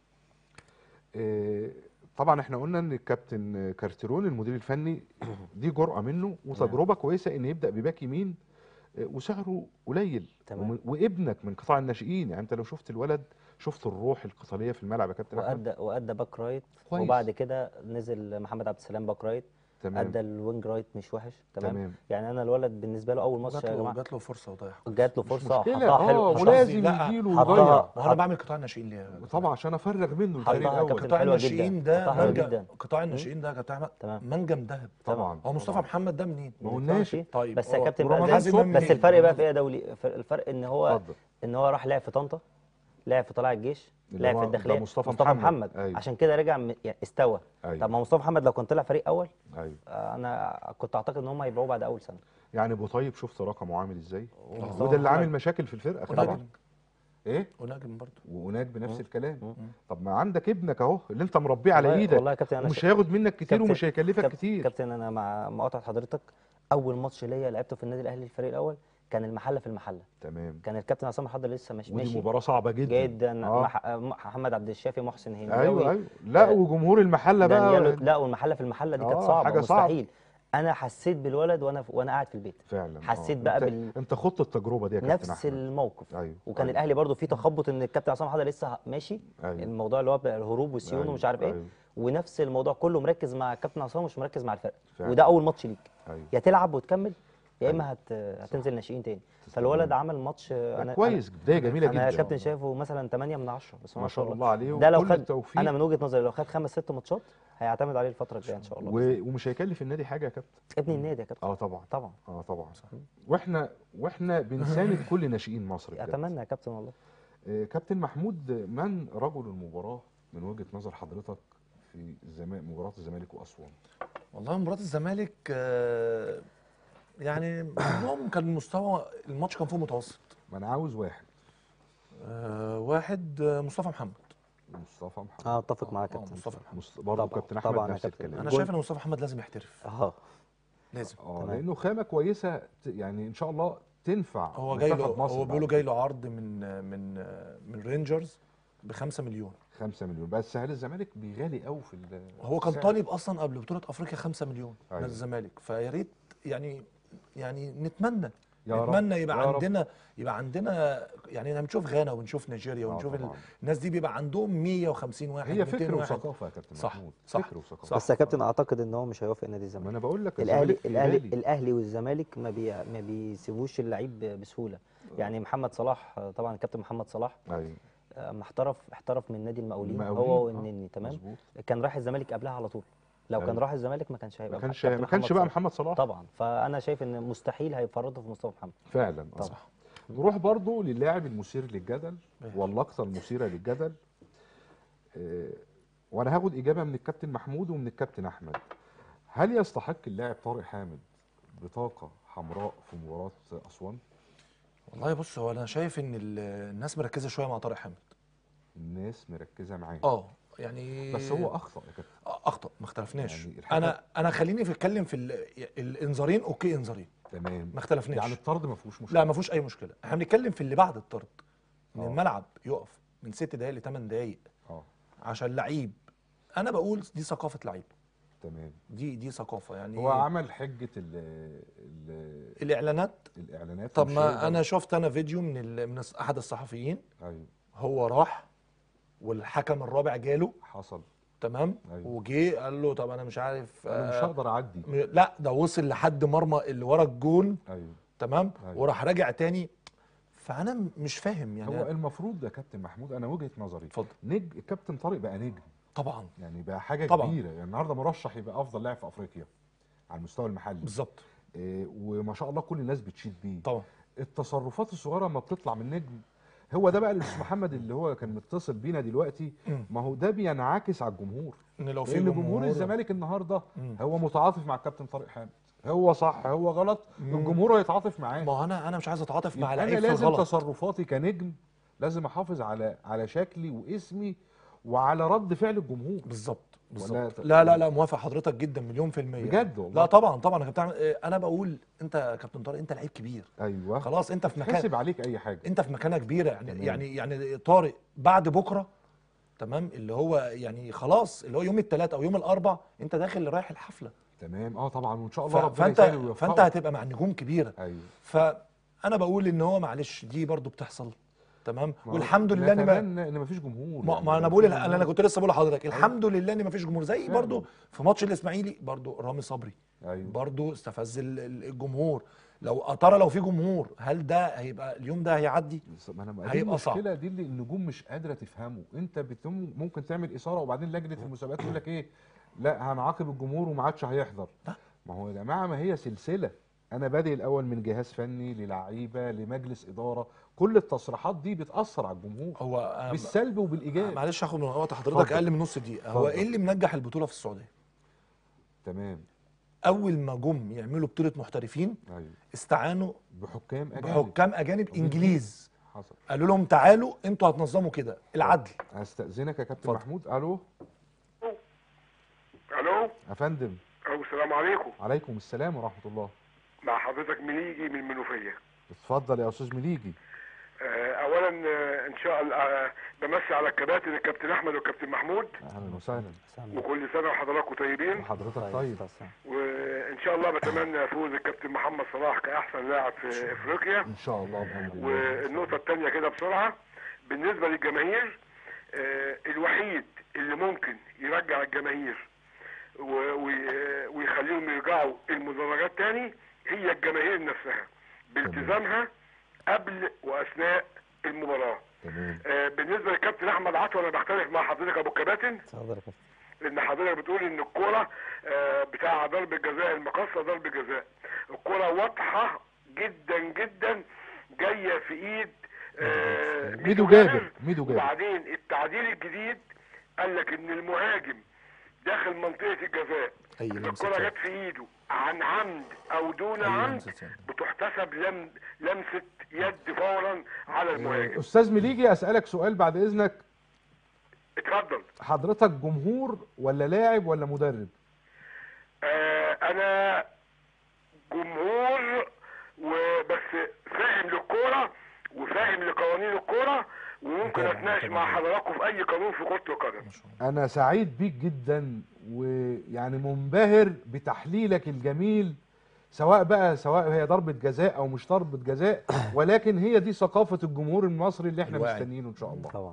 إيه، طبعا احنا قلنا ان الكابتن كارتيرون المدير الفني دي جرأة منه وتجربة كويسة ان يبدأ بباك يمين إيه، وسعره قليل تمام. ومن- وابنك من قطاع الناشئين يعني انت لو شفت الولد شفت الروح القتالية في الملعب يا كابتن احمد وادى وادى باك رايت كويس. وبعد كده نزل محمد عبد السلام باك رايت تمام ادى الوينج رايت مش وحش تمام, تمام. يعني انا الولد بالنسبه له اول ماتش جات يا له جماعه جات له فرصه وضيعها جات له فرصه مشكلة حطها حلو اه حطها- ولازم لا، يجيله حطها- ويضيع وانا بعمل قطاع الناشئين ليه طبعا عشان افرغ منه حطها الفريق يا الاول كابتن. قطاع حلوة الناشئين جدا. ده قطاع حلو منجم جدا. قطاع الناشئين ده كابتن احمد تمام. منجم ذهب طبعا هو مصطفى محمد ده منين؟ ما هو ما الناشئ ينفعش. طيب، بس يا هو كابتن بقى ورمضان زي- صبحي. بس الفرق بقى في ايه يا دولي ف- الفرق ان هو اتفضل. ان هو راح لعب في طنطا لعب في طلائع الجيش اللي لعب هو في ده الداخليه مصطفى مصطفى محمد. محمد أيوة. عشان كده رجع م- يعني استوى أيوة. طب ما مصطفى محمد لو كان طلع فريق اول ايوه آه، انا كنت اعتقد ان هم هيبيعوه بعد اول سنه يعني ابو طيب شفت رقمه عامل ازاي ومصطفى وده اللي محمد- عامل مشاكل في الفرقه خلي ونجم بالك ايه ونجم برضه واناج بنفس مم. الكلام مم. طب ما عندك ابنك اهو اللي انت مربيه على والله- ايدك والله يا كابتن انا ومش شا- هياخد منك كتير كابتن- ومش هيكلفك كاب- كتير كابتن انا مع مقاطعه حضرتك اول ماتش ليا لعبته في النادي الاهلي الفريق الاول كان المحله في المحله تمام كان الكابتن عصام الحضر لسه ماشي ودي ماشي مباراه صعبه جدا جدا آه. مح- محمد عبد الشافي محسن هنداوي ايوه ايوه لا آه، وجمهور المحله دانيالو بقى لا والمحله في المحله دي كانت آه، صعبه حاجة صعبة. مستحيل انا حسيت بالولد وانا وانا قاعد في البيت فعلا حسيت آه. بقى انت بال- انت خضت التجربه دي يا كابتن نفس احمد الموقف ايوه وكان أيوة. الاهلي برضو فيه تخبط ان الكابتن عصام الحضر لسه ماشي أيوة. الموضوع اللي هو بقى الهروب والسيون أيوة، ومش عارف ايه أيوة. ونفس الموضوع كله مركز مع الكابتن عصام مش مركز مع الفرقه فعلا. وده اول ماتش ليك ايوه يا تلعب وتكمل يا اما هت... هتنزل ناشئين تاني فالولد عمل ماتش انا كويس بدايه جميله انا يا جدا كابتن شايفه مثلا 8 من 10 بس ما شاء الله عليه ده لو وكل خد التوفيق. انا من وجهه نظري لو خد خمس ست ماتشات هيعتمد عليه الفتره الجايه ان شاء الله بإذن و... ومش هيكلف النادي حاجه يا كابتن الله. ابني النادي يا كابتن اه طبعا طبعا اه طبعا واحنا واحنا بنساند كل ناشئين مصر بجد. اتمنى يا كابتن والله آه، كابتن محمود من رجل المباراة من وجهة نظر حضرتك في الزما- مباراة الزمالك وأسوان؟ والله مباراة الزمالك آه، يعني منهم كان مستوى الماتش كان فوق متوسط ما أنا عاوز واحد آه، واحد آه، مصطفى محمد مصطفى محمد اه اتفق معاك يا آه، كابتن مصطفى محمد مص... برضه طبعاً، كابتن أحمد طبعاً يا نفس كابتن. الكلام انا جول. شايف ان مصطفى محمد لازم يحترف اه لازم اه تمام. لأنه خامة كويسة ت- يعني إن شاء الله تنفع هو جاي له منتخب مصر هو بعد بيقولوا كده. جاي له عرض من من من رينجرز ب 5 مليون 5 مليون بس هل الزمالك بيغالي قوي في ال- هو كان السعر؟ طالب اصلا قبل بطوله افريقيا 5 مليون أيوة. نادي الزمالك فيا ريت يعني يعني نتمنى يا رب، نتمنى يبقى يا رب. عندنا يبقى عندنا يعني احنا بنشوف غانا وبنشوف نيجيريا آه ونشوف ال- طبعاً. الناس دي بيبقى عندهم 150 واحد هي 200 فكر واحد. وثقافه يا كابتن صح، محمود صح، فكر وثقافه صح. بس يا كابتن اعتقد ان هو مش هيوافق نادي ما الزمالك انا بقول لك الاهلي الزمالك الاهلي غالي. الاهلي والزمالك ما بي ما بيسيبوش اللعيب بسهوله يعني محمد صلاح طبعا الكابتن محمد صلاح ايوه اما احترف احترف من نادي المقاولين المقاولين، هو آه، والنني تمام مظبوط. كان راح الزمالك قبلها على طول لو كان أيوة. راح الزمالك ما كانش هيبقى ما كانش كابتن ما كانش محمد بقى صلاح. محمد صلاح طبعا فانا شايف ان مستحيل هيفرطوا في مصطفى محمد فعلا آه. طبعا. نروح برضو للاعب المثير للجدل ماشي. واللقطه المثيره للجدل آه، وانا هاخد اجابه من الكابتن محمود ومن الكابتن احمد هل يستحق اللاعب طارق حامد بطاقه حمراء في مباراه اسوان والله بص هو انا شايف ان ال- الناس مركزه شويه مع طارق حامد الناس مركزه معاه اه يعني بس هو اخطا يا كابتن اخطا ما اختلفناش يعني الحاجة- انا انا خليني في اتكلم في ال- الانذارين اوكي انذارين تمام ما اختلفناش يعني الطرد ما فيهوش مشكله لا ما فيهوش اي مشكله احنا بنتكلم في اللي بعد الطرد ان آه. الملعب يقف من ست دقائق لثمان دقائق اه عشان لعيب انا بقول دي ثقافه لعيب تمام دي دي ثقافه يعني هو عمل حجه ال ال الاعلانات الاعلانات طب مش ما هيقدر- انا شفت انا فيديو من ال... من احد الصحفيين ايوه هو راح والحكم الرابع جاله حصل تمام أيوة. وجه قال له طب انا مش عارف انا مش آه، هقدر اعدي م- لا ده وصل لحد مرمى اللي ورا الجون ايوه تمام أيوة. وراح راجع تاني فانا م- مش فاهم يعني هو المفروض يا كابتن محمود انا وجهه نظري اتفضل نجم الكابتن طارق بقى نجم طبعا يعني بقى حاجه طبعاً. كبيره يعني النهارده مرشح يبقى افضل لاعب في افريقيا على المستوى المحلي بالظبط إيه وما شاء الله كل الناس بتشيد بيه طبعا التصرفات الصغيره ما بتطلع من نجم هو ده بقى الاستاذ محمد اللي هو كان متصل بينا دلوقتي مم. ما هو ده بينعكس على الجمهور ان لو في لان جمهور الزمالك النهارده مم. هو متعاطف مع الكابتن طارق حامد هو صح هو غلط الجمهور هيتعاطف معاه ما هو انا انا مش عايز اتعاطف مع يبقى لعيب انا في لازم الغلط تصرفاتي كنجم لازم احافظ على على شكلي واسمي وعلى رد فعل الجمهور بالظبط ولا بالظبط ت- لا لا لا موافق حضرتك جدا مليون في المية بجد والله. لا طبعا طبعا يا كابتن إيه، انا بقول انت يا كابتن طارق انت لعيب كبير ايوه خلاص انت في مكان حاسب عليك اي حاجه انت في مكانه كبيره يعني تمام. يعني يعني طارق بعد بكره تمام اللي هو يعني خلاص اللي هو يوم الثلاث او يوم الاربع انت داخل رايح الحفله تمام اه طبعا وان شاء ف- الله ربنا فانت يسهل ويوفقه. فانت هتبقى مع نجوم كبيره ايوه فانا بقول ان هو معلش دي برضو بتحصل تمام ما هو والحمد لله ان ما نتمنى ان مفيش جمهور ما, يعني ما انا لو بقول في انا جمهور- انا كنت لسه بقول لحضرتك الحمد لله ان ما فيش جمهور زي فعلا. برضو في ماتش الاسماعيلي برضو رامي صبري ايوه برضو استفز ال- ال- الجمهور لو ترى لو في جمهور هل ده هيبقى اليوم ده هيعدي بس ما انا دي هيبقى صعب. المشكله دي اللي النجوم مش قادره تفهمه انت بتم ممكن تعمل اثاره وبعدين لجنه المسابقات تقول لك ايه لا هنعاقب الجمهور وما عادش هيحضر لا. ما هو يا جماعه ما هي سلسله انا بادئ الاول من جهاز فني للعيبه لمجلس اداره كل التصريحات دي بتاثر على الجمهور هو أنا- بالسلب وبالايجاب معلش هاخد من وقت حضرتك اتفضل. اقل من نص دقيقه هو اتفضل. ايه اللي منجح البطوله في السعوديه تمام اول ما جم يعملوا بطوله محترفين ايوه استعانوا بحكام اجانب بحكام اجانب انجليز حصل قالوا لهم تعالوا انتوا هتنظموا كده العدل هستاذنك يا كابتن اتفضل. محمود الو الو يا فندم أو السلام عليكم عليكم السلام ورحمه الله مع حضرتك منيجي من المنوفيه اتفضل يا استاذ مليجي آه، اولا آه، ان شاء الله آه، بمسي على الكباتن الكابتن احمد والكابتن محمود اهلا وسهلا وكل سنه وحضراتكم طيبين وحضرتك طيب وان شاء الله بتمنى فوز الكابتن محمد صلاح كاحسن لاعب في افريقيا ان شاء الله بامر الله والنقطه الثانيه كده بسرعه بالنسبه للجماهير آه، الوحيد اللي ممكن يرجع الجماهير و- وي- ويخليهم يرجعوا المدرجات تاني هي الجماهير نفسها بالتزامها قبل واثناء المباراه تمام آه، بالنسبه للكابتن احمد عطوه انا بختلف مع حضرتك ابو الكباتن اتفضل يا كابتن لان حضرتك بتقول ان الكوره آه، بتاع ضرب الجزاء المقصه ضرب جزاء الكوره واضحه جدا جدا جايه في ايد آه، ميدو جابر ميدو جابر وبعدين التعديل الجديد قال لك ان المهاجم داخل منطقه الجزاء أي لمسة الكره يد. جت في ايده عن عمد او دون أي عمد لمسة يد. بتحتسب لم لمسه يد فورا على المهاجم استاذ مليجي اسالك سؤال بعد اذنك اتفضل حضرتك جمهور ولا لاعب ولا مدرب آه انا جمهور وبس فاهم للكوره وفاهم لقوانين الكوره وممكن متابع- اتناقش متابع مع جدا. حضراتكم في اي قانون في كره القدم ما شاء الله انا سعيد بيك جدا ويعني منبهر بتحليلك الجميل سواء بقى سواء هي ضربه جزاء او مش ضربه جزاء ولكن هي دي ثقافه الجمهور المصري اللي احنا الواعي. مستنيينه ان شاء الله طبعا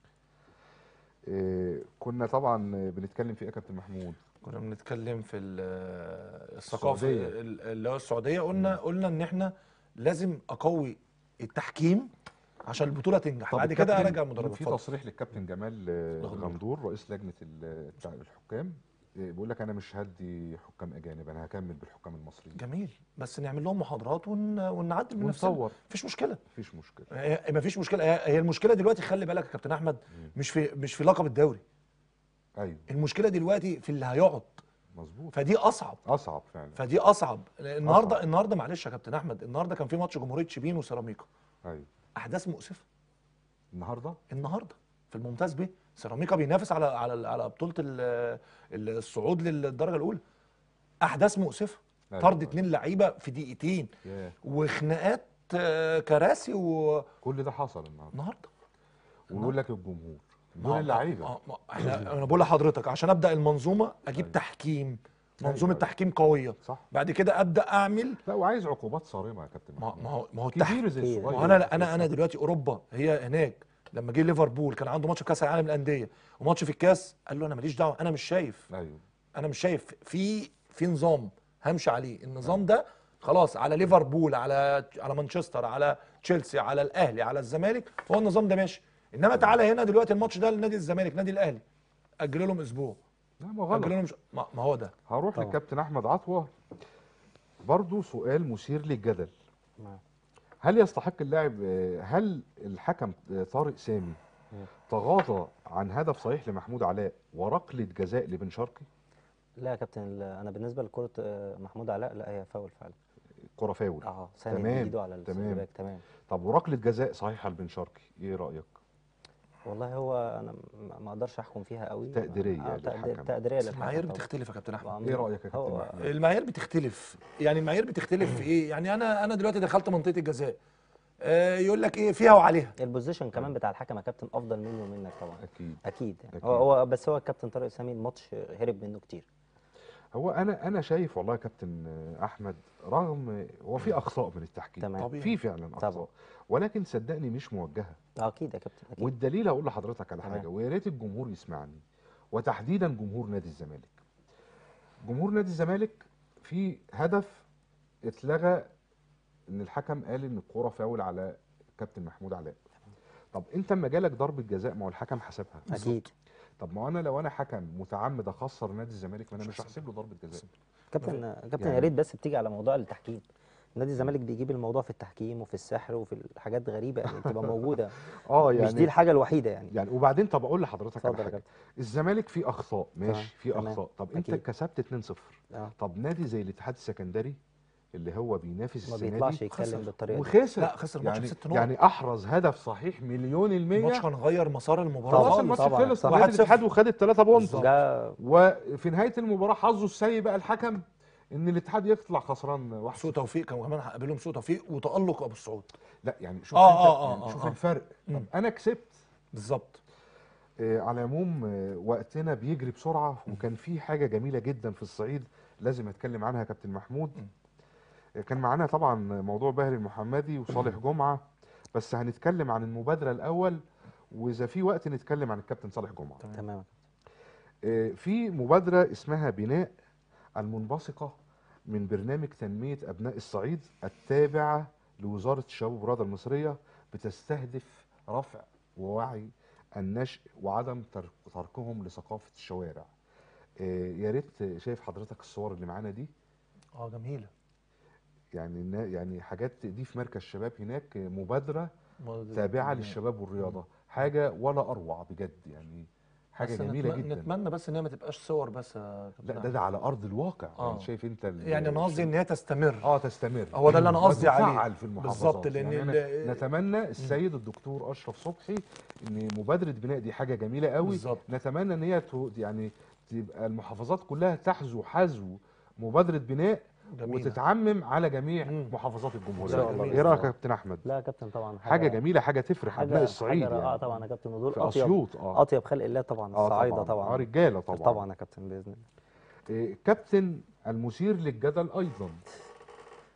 إيه كنا طبعا بنتكلم في ايه يا كابتن محمود كنا بنتكلم في ال- الثقافه السعودية. ال- اللي هو السعوديه قلنا قلنا ان احنا لازم اقوي التحكيم عشان البطوله تنجح بعد كده الكابتن- ارجع المدرب في اتفضل. تصريح للكابتن جمال آه، الغندور. غندور رئيس لجنه ال- بتاع الحكام إيه بيقول لك انا مش هدي حكام اجانب انا هكمل بالحكام المصريين جميل بس نعمل لهم محاضرات ون... ونعدل من نفسنا ونصور مفيش مشكله مفيش مشكله هي مفيش مشكله هي هي المشكله دلوقتي خلي بالك يا كابتن احمد مش في مش في لقب الدوري ايوه المشكله دلوقتي في اللي هيقعد مظبوط فدي اصعب اصعب فعلا فدي اصعب النهارده أصعب. النهارده معلش يا كابتن احمد النهارده كان في ماتش جمهوريه شبين وسيراميكا ايوه احداث مؤسفه النهارده النهارده في الممتاز بيه سيراميكا بينافس على على على بطوله ال- ال- الصعود للدرجه الاولى احداث مؤسفه أيوة. طرد اتنين لعيبه في دقيقتين ياه وخناقات آه، كراسي والنهارده كل ده حصل النهارده ويقول لك الجمهور ما- دول اللعيبه ما- ما- احنا انا بقول لحضرتك عشان ابدا المنظومه اجيب تحكيم منظومه أيوة. تحكيم قويه صح بعد كده ابدا اعمل لا وعايز عقوبات صارمه يا كابتن ما محمود. ما هو ما هو التحكيم كبير زي كتير. الصغير ما هو انا انا انا دلوقتي اوروبا هي هناك لما جه ليفربول كان عنده ماتش في كاس العالم للانديه وماتش في الكاس قال له انا ماليش دعوه انا مش شايف ايوه انا مش شايف في في نظام همشي عليه النظام ده خلاص على ليفربول على على مانشستر على تشيلسي على الاهلي على الزمالك هو النظام ده ماشي انما تعالى هنا دلوقتي الماتش ده لنادي الزمالك نادي الاهلي اجلوا لهم اسبوع لا ما اجلوا غلط لهم ش... ما ما هو ده هروح طبعا. للكابتن احمد عطوه برضو سؤال مثير للجدل نعم. هل يستحق اللاعب آه، هل الحكم آه، طارق سامي تغاضى عن هدف صحيح لمحمود علاء وركله جزاء لبن شرقي لا يا كابتن ال- انا بالنسبه لكره آه، محمود علاء لا هي فاول فعلا كره فاول اه ساند تمام، ايده على تمام. السيرفاك تمام طب وركله جزاء صحيحه لبن شرقي ايه رايك والله هو انا م- ما اقدرش احكم فيها قوي تقديرية آه تقدير للحكم. تقديريه بس للحكم المعايير طبعاً. بتختلف يا كابتن احمد وعم- ايه رايك يا كابتن هو محمود المعايير بتختلف يعني المعايير بتختلف في ايه يعني انا انا دلوقتي دخلت منطقه الجزاء آه يقول لك ايه فيها وعليها البوزيشن كمان بتاع الحكم يا كابتن افضل مني ومنك طبعا اكيد اكيد يعني أكيد. هو هو بس هو الكابتن طارق سامي الماتش هرب منه كتير هو انا انا شايف والله يا كابتن آه، احمد رغم هو في اخطاء من التحكيم تمام. طبيعي. في فعلا طبعا. اخطاء ولكن صدقني مش موجهه آه، اكيد يا كابتن اكيد والدليل هقول لحضرتك على تمام. حاجه ويا ريت الجمهور يسمعني وتحديدا جمهور نادي الزمالك جمهور نادي الزمالك في هدف اتلغى ان الحكم قال ان الكوره فاول على كابتن محمود علاء طب انت اما جالك ضربه جزاء ما هو الحكم حسبها اكيد طب ما انا لو انا حكم متعمد اخسر نادي الزمالك ما انا مش هحسب له ضربه جزاء كابتن كابتن يعني- يا ريت بس بتيجي على موضوع التحكيم نادي الزمالك بيجيب الموضوع في التحكيم وفي السحر وفي الحاجات غريبه يعني بتبقى موجوده اه مش دي يعني الحاجه الوحيده يعني يعني وبعدين طب اقول لحضرتك على اتفضل يا حاجه كابتن الزمالك فيه اخطاء ماشي فيه تمام. اخطاء طب انت أكيد. كسبت 2-0 اه طب نادي زي الاتحاد السكندري اللي هو بينافس ما السنه بيطلعش دي يتكلم خسر. بالطريقه دي وخسر لا، خسر الماتش يعني بست نقط. يعني احرز هدف صحيح مليون الماتش المية كان غير مسار المباراه خلاص طبعاً، الماتش طبعاً، خلص صح. نادي 1-0. الاتحاد وخد الثلاثة بونت ده وفي نهاية المباراة حظه السيء بقى الحكم ان الاتحاد يطلع خسران واحد سوء توفيق كان كمان هقابلهم سوء توفيق وتالق ابو السعود لا يعني شوف آه، انت آه، يعني آه، شوف آه. الفرق طب مم. انا كسبت بالظبط آه، على العموم آه، وقتنا بيجري بسرعه وكان في حاجه جميله جدا في الصعيد لازم اتكلم عنها يا كابتن محمود آه، كان معانا طبعا موضوع باهر المحمدي وصالح جمعه بس هنتكلم عن المبادره الاول واذا في وقت نتكلم عن الكابتن صالح جمعه تمام آه، في مبادره اسمها بناء المنبثقه من برنامج تنميه ابناء الصعيد التابعه لوزاره الشباب والرياضه المصريه بتستهدف رفع ووعي النشء وعدم ترك- تركهم لثقافه الشوارع. آه، يا ريت شايف حضرتك الصور اللي معانا دي اه جميله يعني النا- يعني حاجات دي في مركز شباب هناك آه، مبادره تابعه للشباب والرياضه حاجه ولا اروع بجد يعني حاجه بس جميله نتم- جدا نتمنى بس ان هي ما تبقاش صور بس يا كابتن لا ده أحمد. ده على ارض الواقع آه. يعني شايف انت ال- يعني انا قصدي ان هي تستمر اه تستمر هو ده اللي أنا قصدي عليه. وتفعل في المحافظات بالظبط، لأن يعني ال- أنا نتمنى السيد الدكتور اشرف صبحي ان مبادره بناء دي حاجه جميله قوي بالظبط. نتمنى ان هي تو- يعني تبقى المحافظات كلها تحذو حذو مبادره بناء جميلة. وتتعمم على جميع مم. محافظات إن الجمهوريه شاء الله ايه بإذن رايك يا الله. كابتن احمد لا يا كابتن طبعا حاجه جميله حاجه تفرح حاجه ابناء الصعيد حاجه رائعه يعني طبعا يا كابتن ودول في اطيب اسيوط اه اطيب خلق الله طبعا آه الصعايده اه طبعا رجاله طبعا طبعا يا كابتن باذن الله إيه، كابتن المثير للجدل ايضا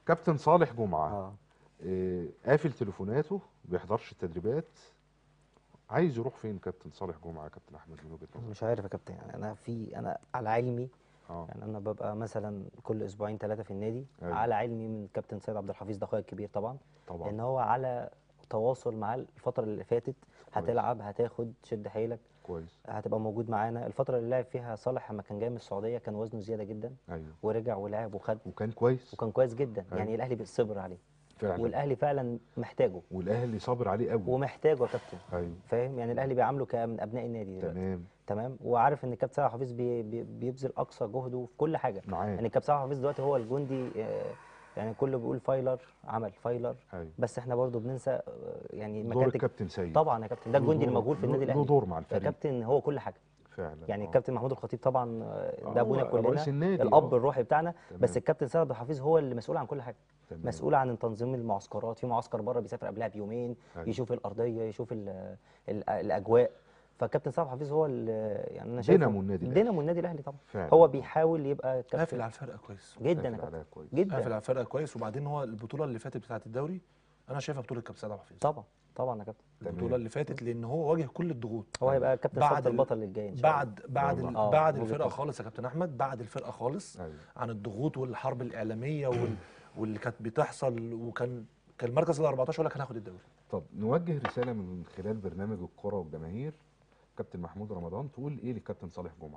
كابتن صالح جمعه اه آه، قافل تليفوناته بيحضرش التدريبات عايز يروح فين كابتن صالح جمعه كابتن احمد من وجهه نظرك مش عارف يا كابتن يعني انا في انا على علمي اه يعني انا ببقى مثلا كل اسبوعين ثلاثه في النادي أيوة. على علمي من كابتن سيد عبد الحفيظ ده اخويا الكبير طبعا طبعا ان هو على تواصل معاه الفتره اللي فاتت هتلعب هتاخد شد حيلك كويس هتبقى موجود معانا الفتره اللي لعب فيها صالح لما كان جاي من السعوديه كان وزنه زياده جدا ايوه ورجع ولعب وخد وكان كويس وكان كويس جدا أيوة. يعني الاهلي بيصبر عليه فعلا والاهلي فعلا محتاجه والاهلي صابر عليه قوي ومحتاجه يا كابتن ايوه فاهم يعني الاهلي بيعامله كمن ابناء النادي دلوقتي تمام تمام وعارف ان الكابتن سيد حفيظ بي بي بيبذل اقصى جهده في كل حاجه معاك يعني الكابتن سيد حفيظ دلوقتي هو الجندي آه، يعني كله بيقول فايلر عمل فايلر ايوه بس احنا برضو بننسى آه، يعني دور مكانة الكابتن سيد طبعا يا كابتن ده له الجندي دور- اللي موجود في له- النادي له الاهلي دور مع الفريق الكابتن هو كل حاجه فعلا يعني آه. الكابتن محمود الخطيب طبعا آه، آه، ده ابونا هو كلنا رئيس النادي الاب آه. الروحي بتاعنا تمام. بس الكابتن سيد عبد الحفيظ هو اللي مسؤول عن كل حاجه تمام. مسؤول عن تنظيم المعسكرات في معسكر بره بيسافر قبلها بيومين أيوة. يشوف الارضيه يشوف ال ال الاجواء فالكابتن سيد عبد الحفيظ هو ال- يعني انا شايف دينامو النادي الأهلي. دينامو النادي الاهلي طبعا فعلا هو بيحاول يبقى قافل كابتن على الفرقه كويس جدا يا قافل كابتن عليها كويس قافل جدا على الفرقه كويس وبعدين هو البطوله اللي فاتت بتاعه الدوري انا شايفها بطوله كابتن سيد عبد الحفيظ طبعا طبعا يا كابتن تمام. البطوله اللي فاتت لان هو واجه كل الضغوط هو هيبقى كابتن بعد صف ال- البطل الجاي ان شاء الله بعد بعد ال- آه، بعد وجهة الفرقه نظر. خالص يا كابتن احمد بعد الفرقه خالص ايوه عن الضغوط والحرب الاعلاميه وال... واللي كانت بتحصل وكان كان المركز ال 14 ولا كان هياخد الدوري طب نوجه رساله من خلال برنامج الكره والجماهير كابتن محمود رمضان تقول ايه للكابتن صالح جمعه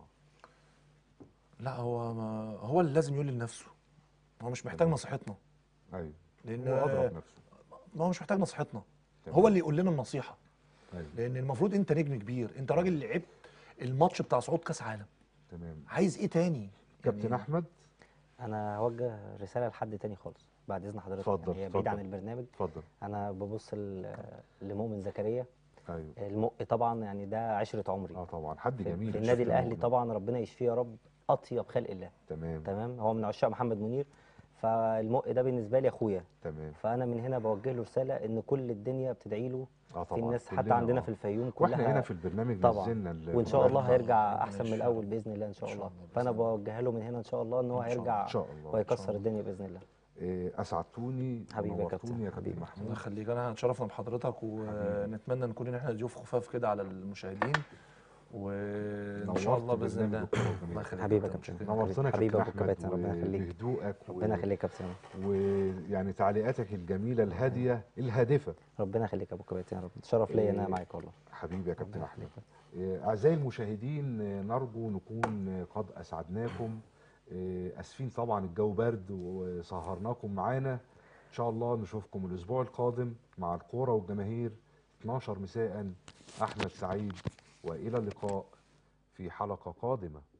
لا هو ما هو اللي لازم يقول لنفسه هو مش محتاج نصيحتنا ايوه لان هو اضرب نفسه ما هو مش محتاج نصيحتنا تمام. هو اللي يقول لنا النصيحه ايوه لان المفروض انت نجم كبير انت راجل لعبت الماتش بتاع صعود كاس عالم تمام عايز ايه تاني كابتن يعني احمد انا هوجه رساله لحد تاني خالص بعد اذن حضرتك اتفضل، يعني هي بعيد عن اتفضل. البرنامج اتفضل انا ببص ل- لمؤمن زكريا ايوه المؤ طبعا يعني ده عشره عمري اه طبعا حد في, جميل في يا النادي شيخ الاهلي مؤمن. طبعا ربنا يشفيه يا رب اطيب خلق الله تمام تمام هو من عشاق محمد منير فالمؤ ده بالنسبه لي اخويا تمام فانا من هنا بوجه له رساله ان كل الدنيا بتدعي له اه في طبعا الناس حتى كلنا عندنا آه. في الفيوم واحنا كلها هنا في البرنامج طبعا. نزلنا ال- وان شاء الله ربنا- هيرجع ربنا احسن من يشفيه. الاول باذن الله ان شاء إن شاء الله الله بإذن فانا الله. بوجهها له من هنا ان شاء الله ان هو إن شاء الله. هيرجع ان شاء الله ويكسر الله. الدنيا باذن الله إيه، اسعدتوني حبيبي يا كابتن، ونورتوني يا كابتن حبيبي. الله محمود يخليك انا اتشرفنا بحضرتك ونتمنى نكون ان احنا ضيوف خفاف كده على المشاهدين وان شاء الله نورت باذن برنامج الله الكرة والجماهير. الله يخليك حبيبي يا كابتن، كابتن. شكراً. نورتنا يا حبيبي كابتن يا أبو كباتن، احمد ربنا يخليك. وبهدوءك و- ربنا يخليك يا كابتن ويعني تعليقاتك الجميله الهاديه الهادفه ربنا يخليك يا ابو كباتن يا رب شرف ليا ان انا إيه، معاك والله حبيبي يا كابتن ربنا احمد يخليك. إيه، اعزائي المشاهدين إيه، نرجو نكون إيه، قد اسعدناكم إيه، اسفين طبعا الجو برد وسهرناكم معانا ان شاء الله نشوفكم الاسبوع القادم مع الكوره والجماهير 12 مساء احمد سعيد والى اللقاء في حلقه قادمه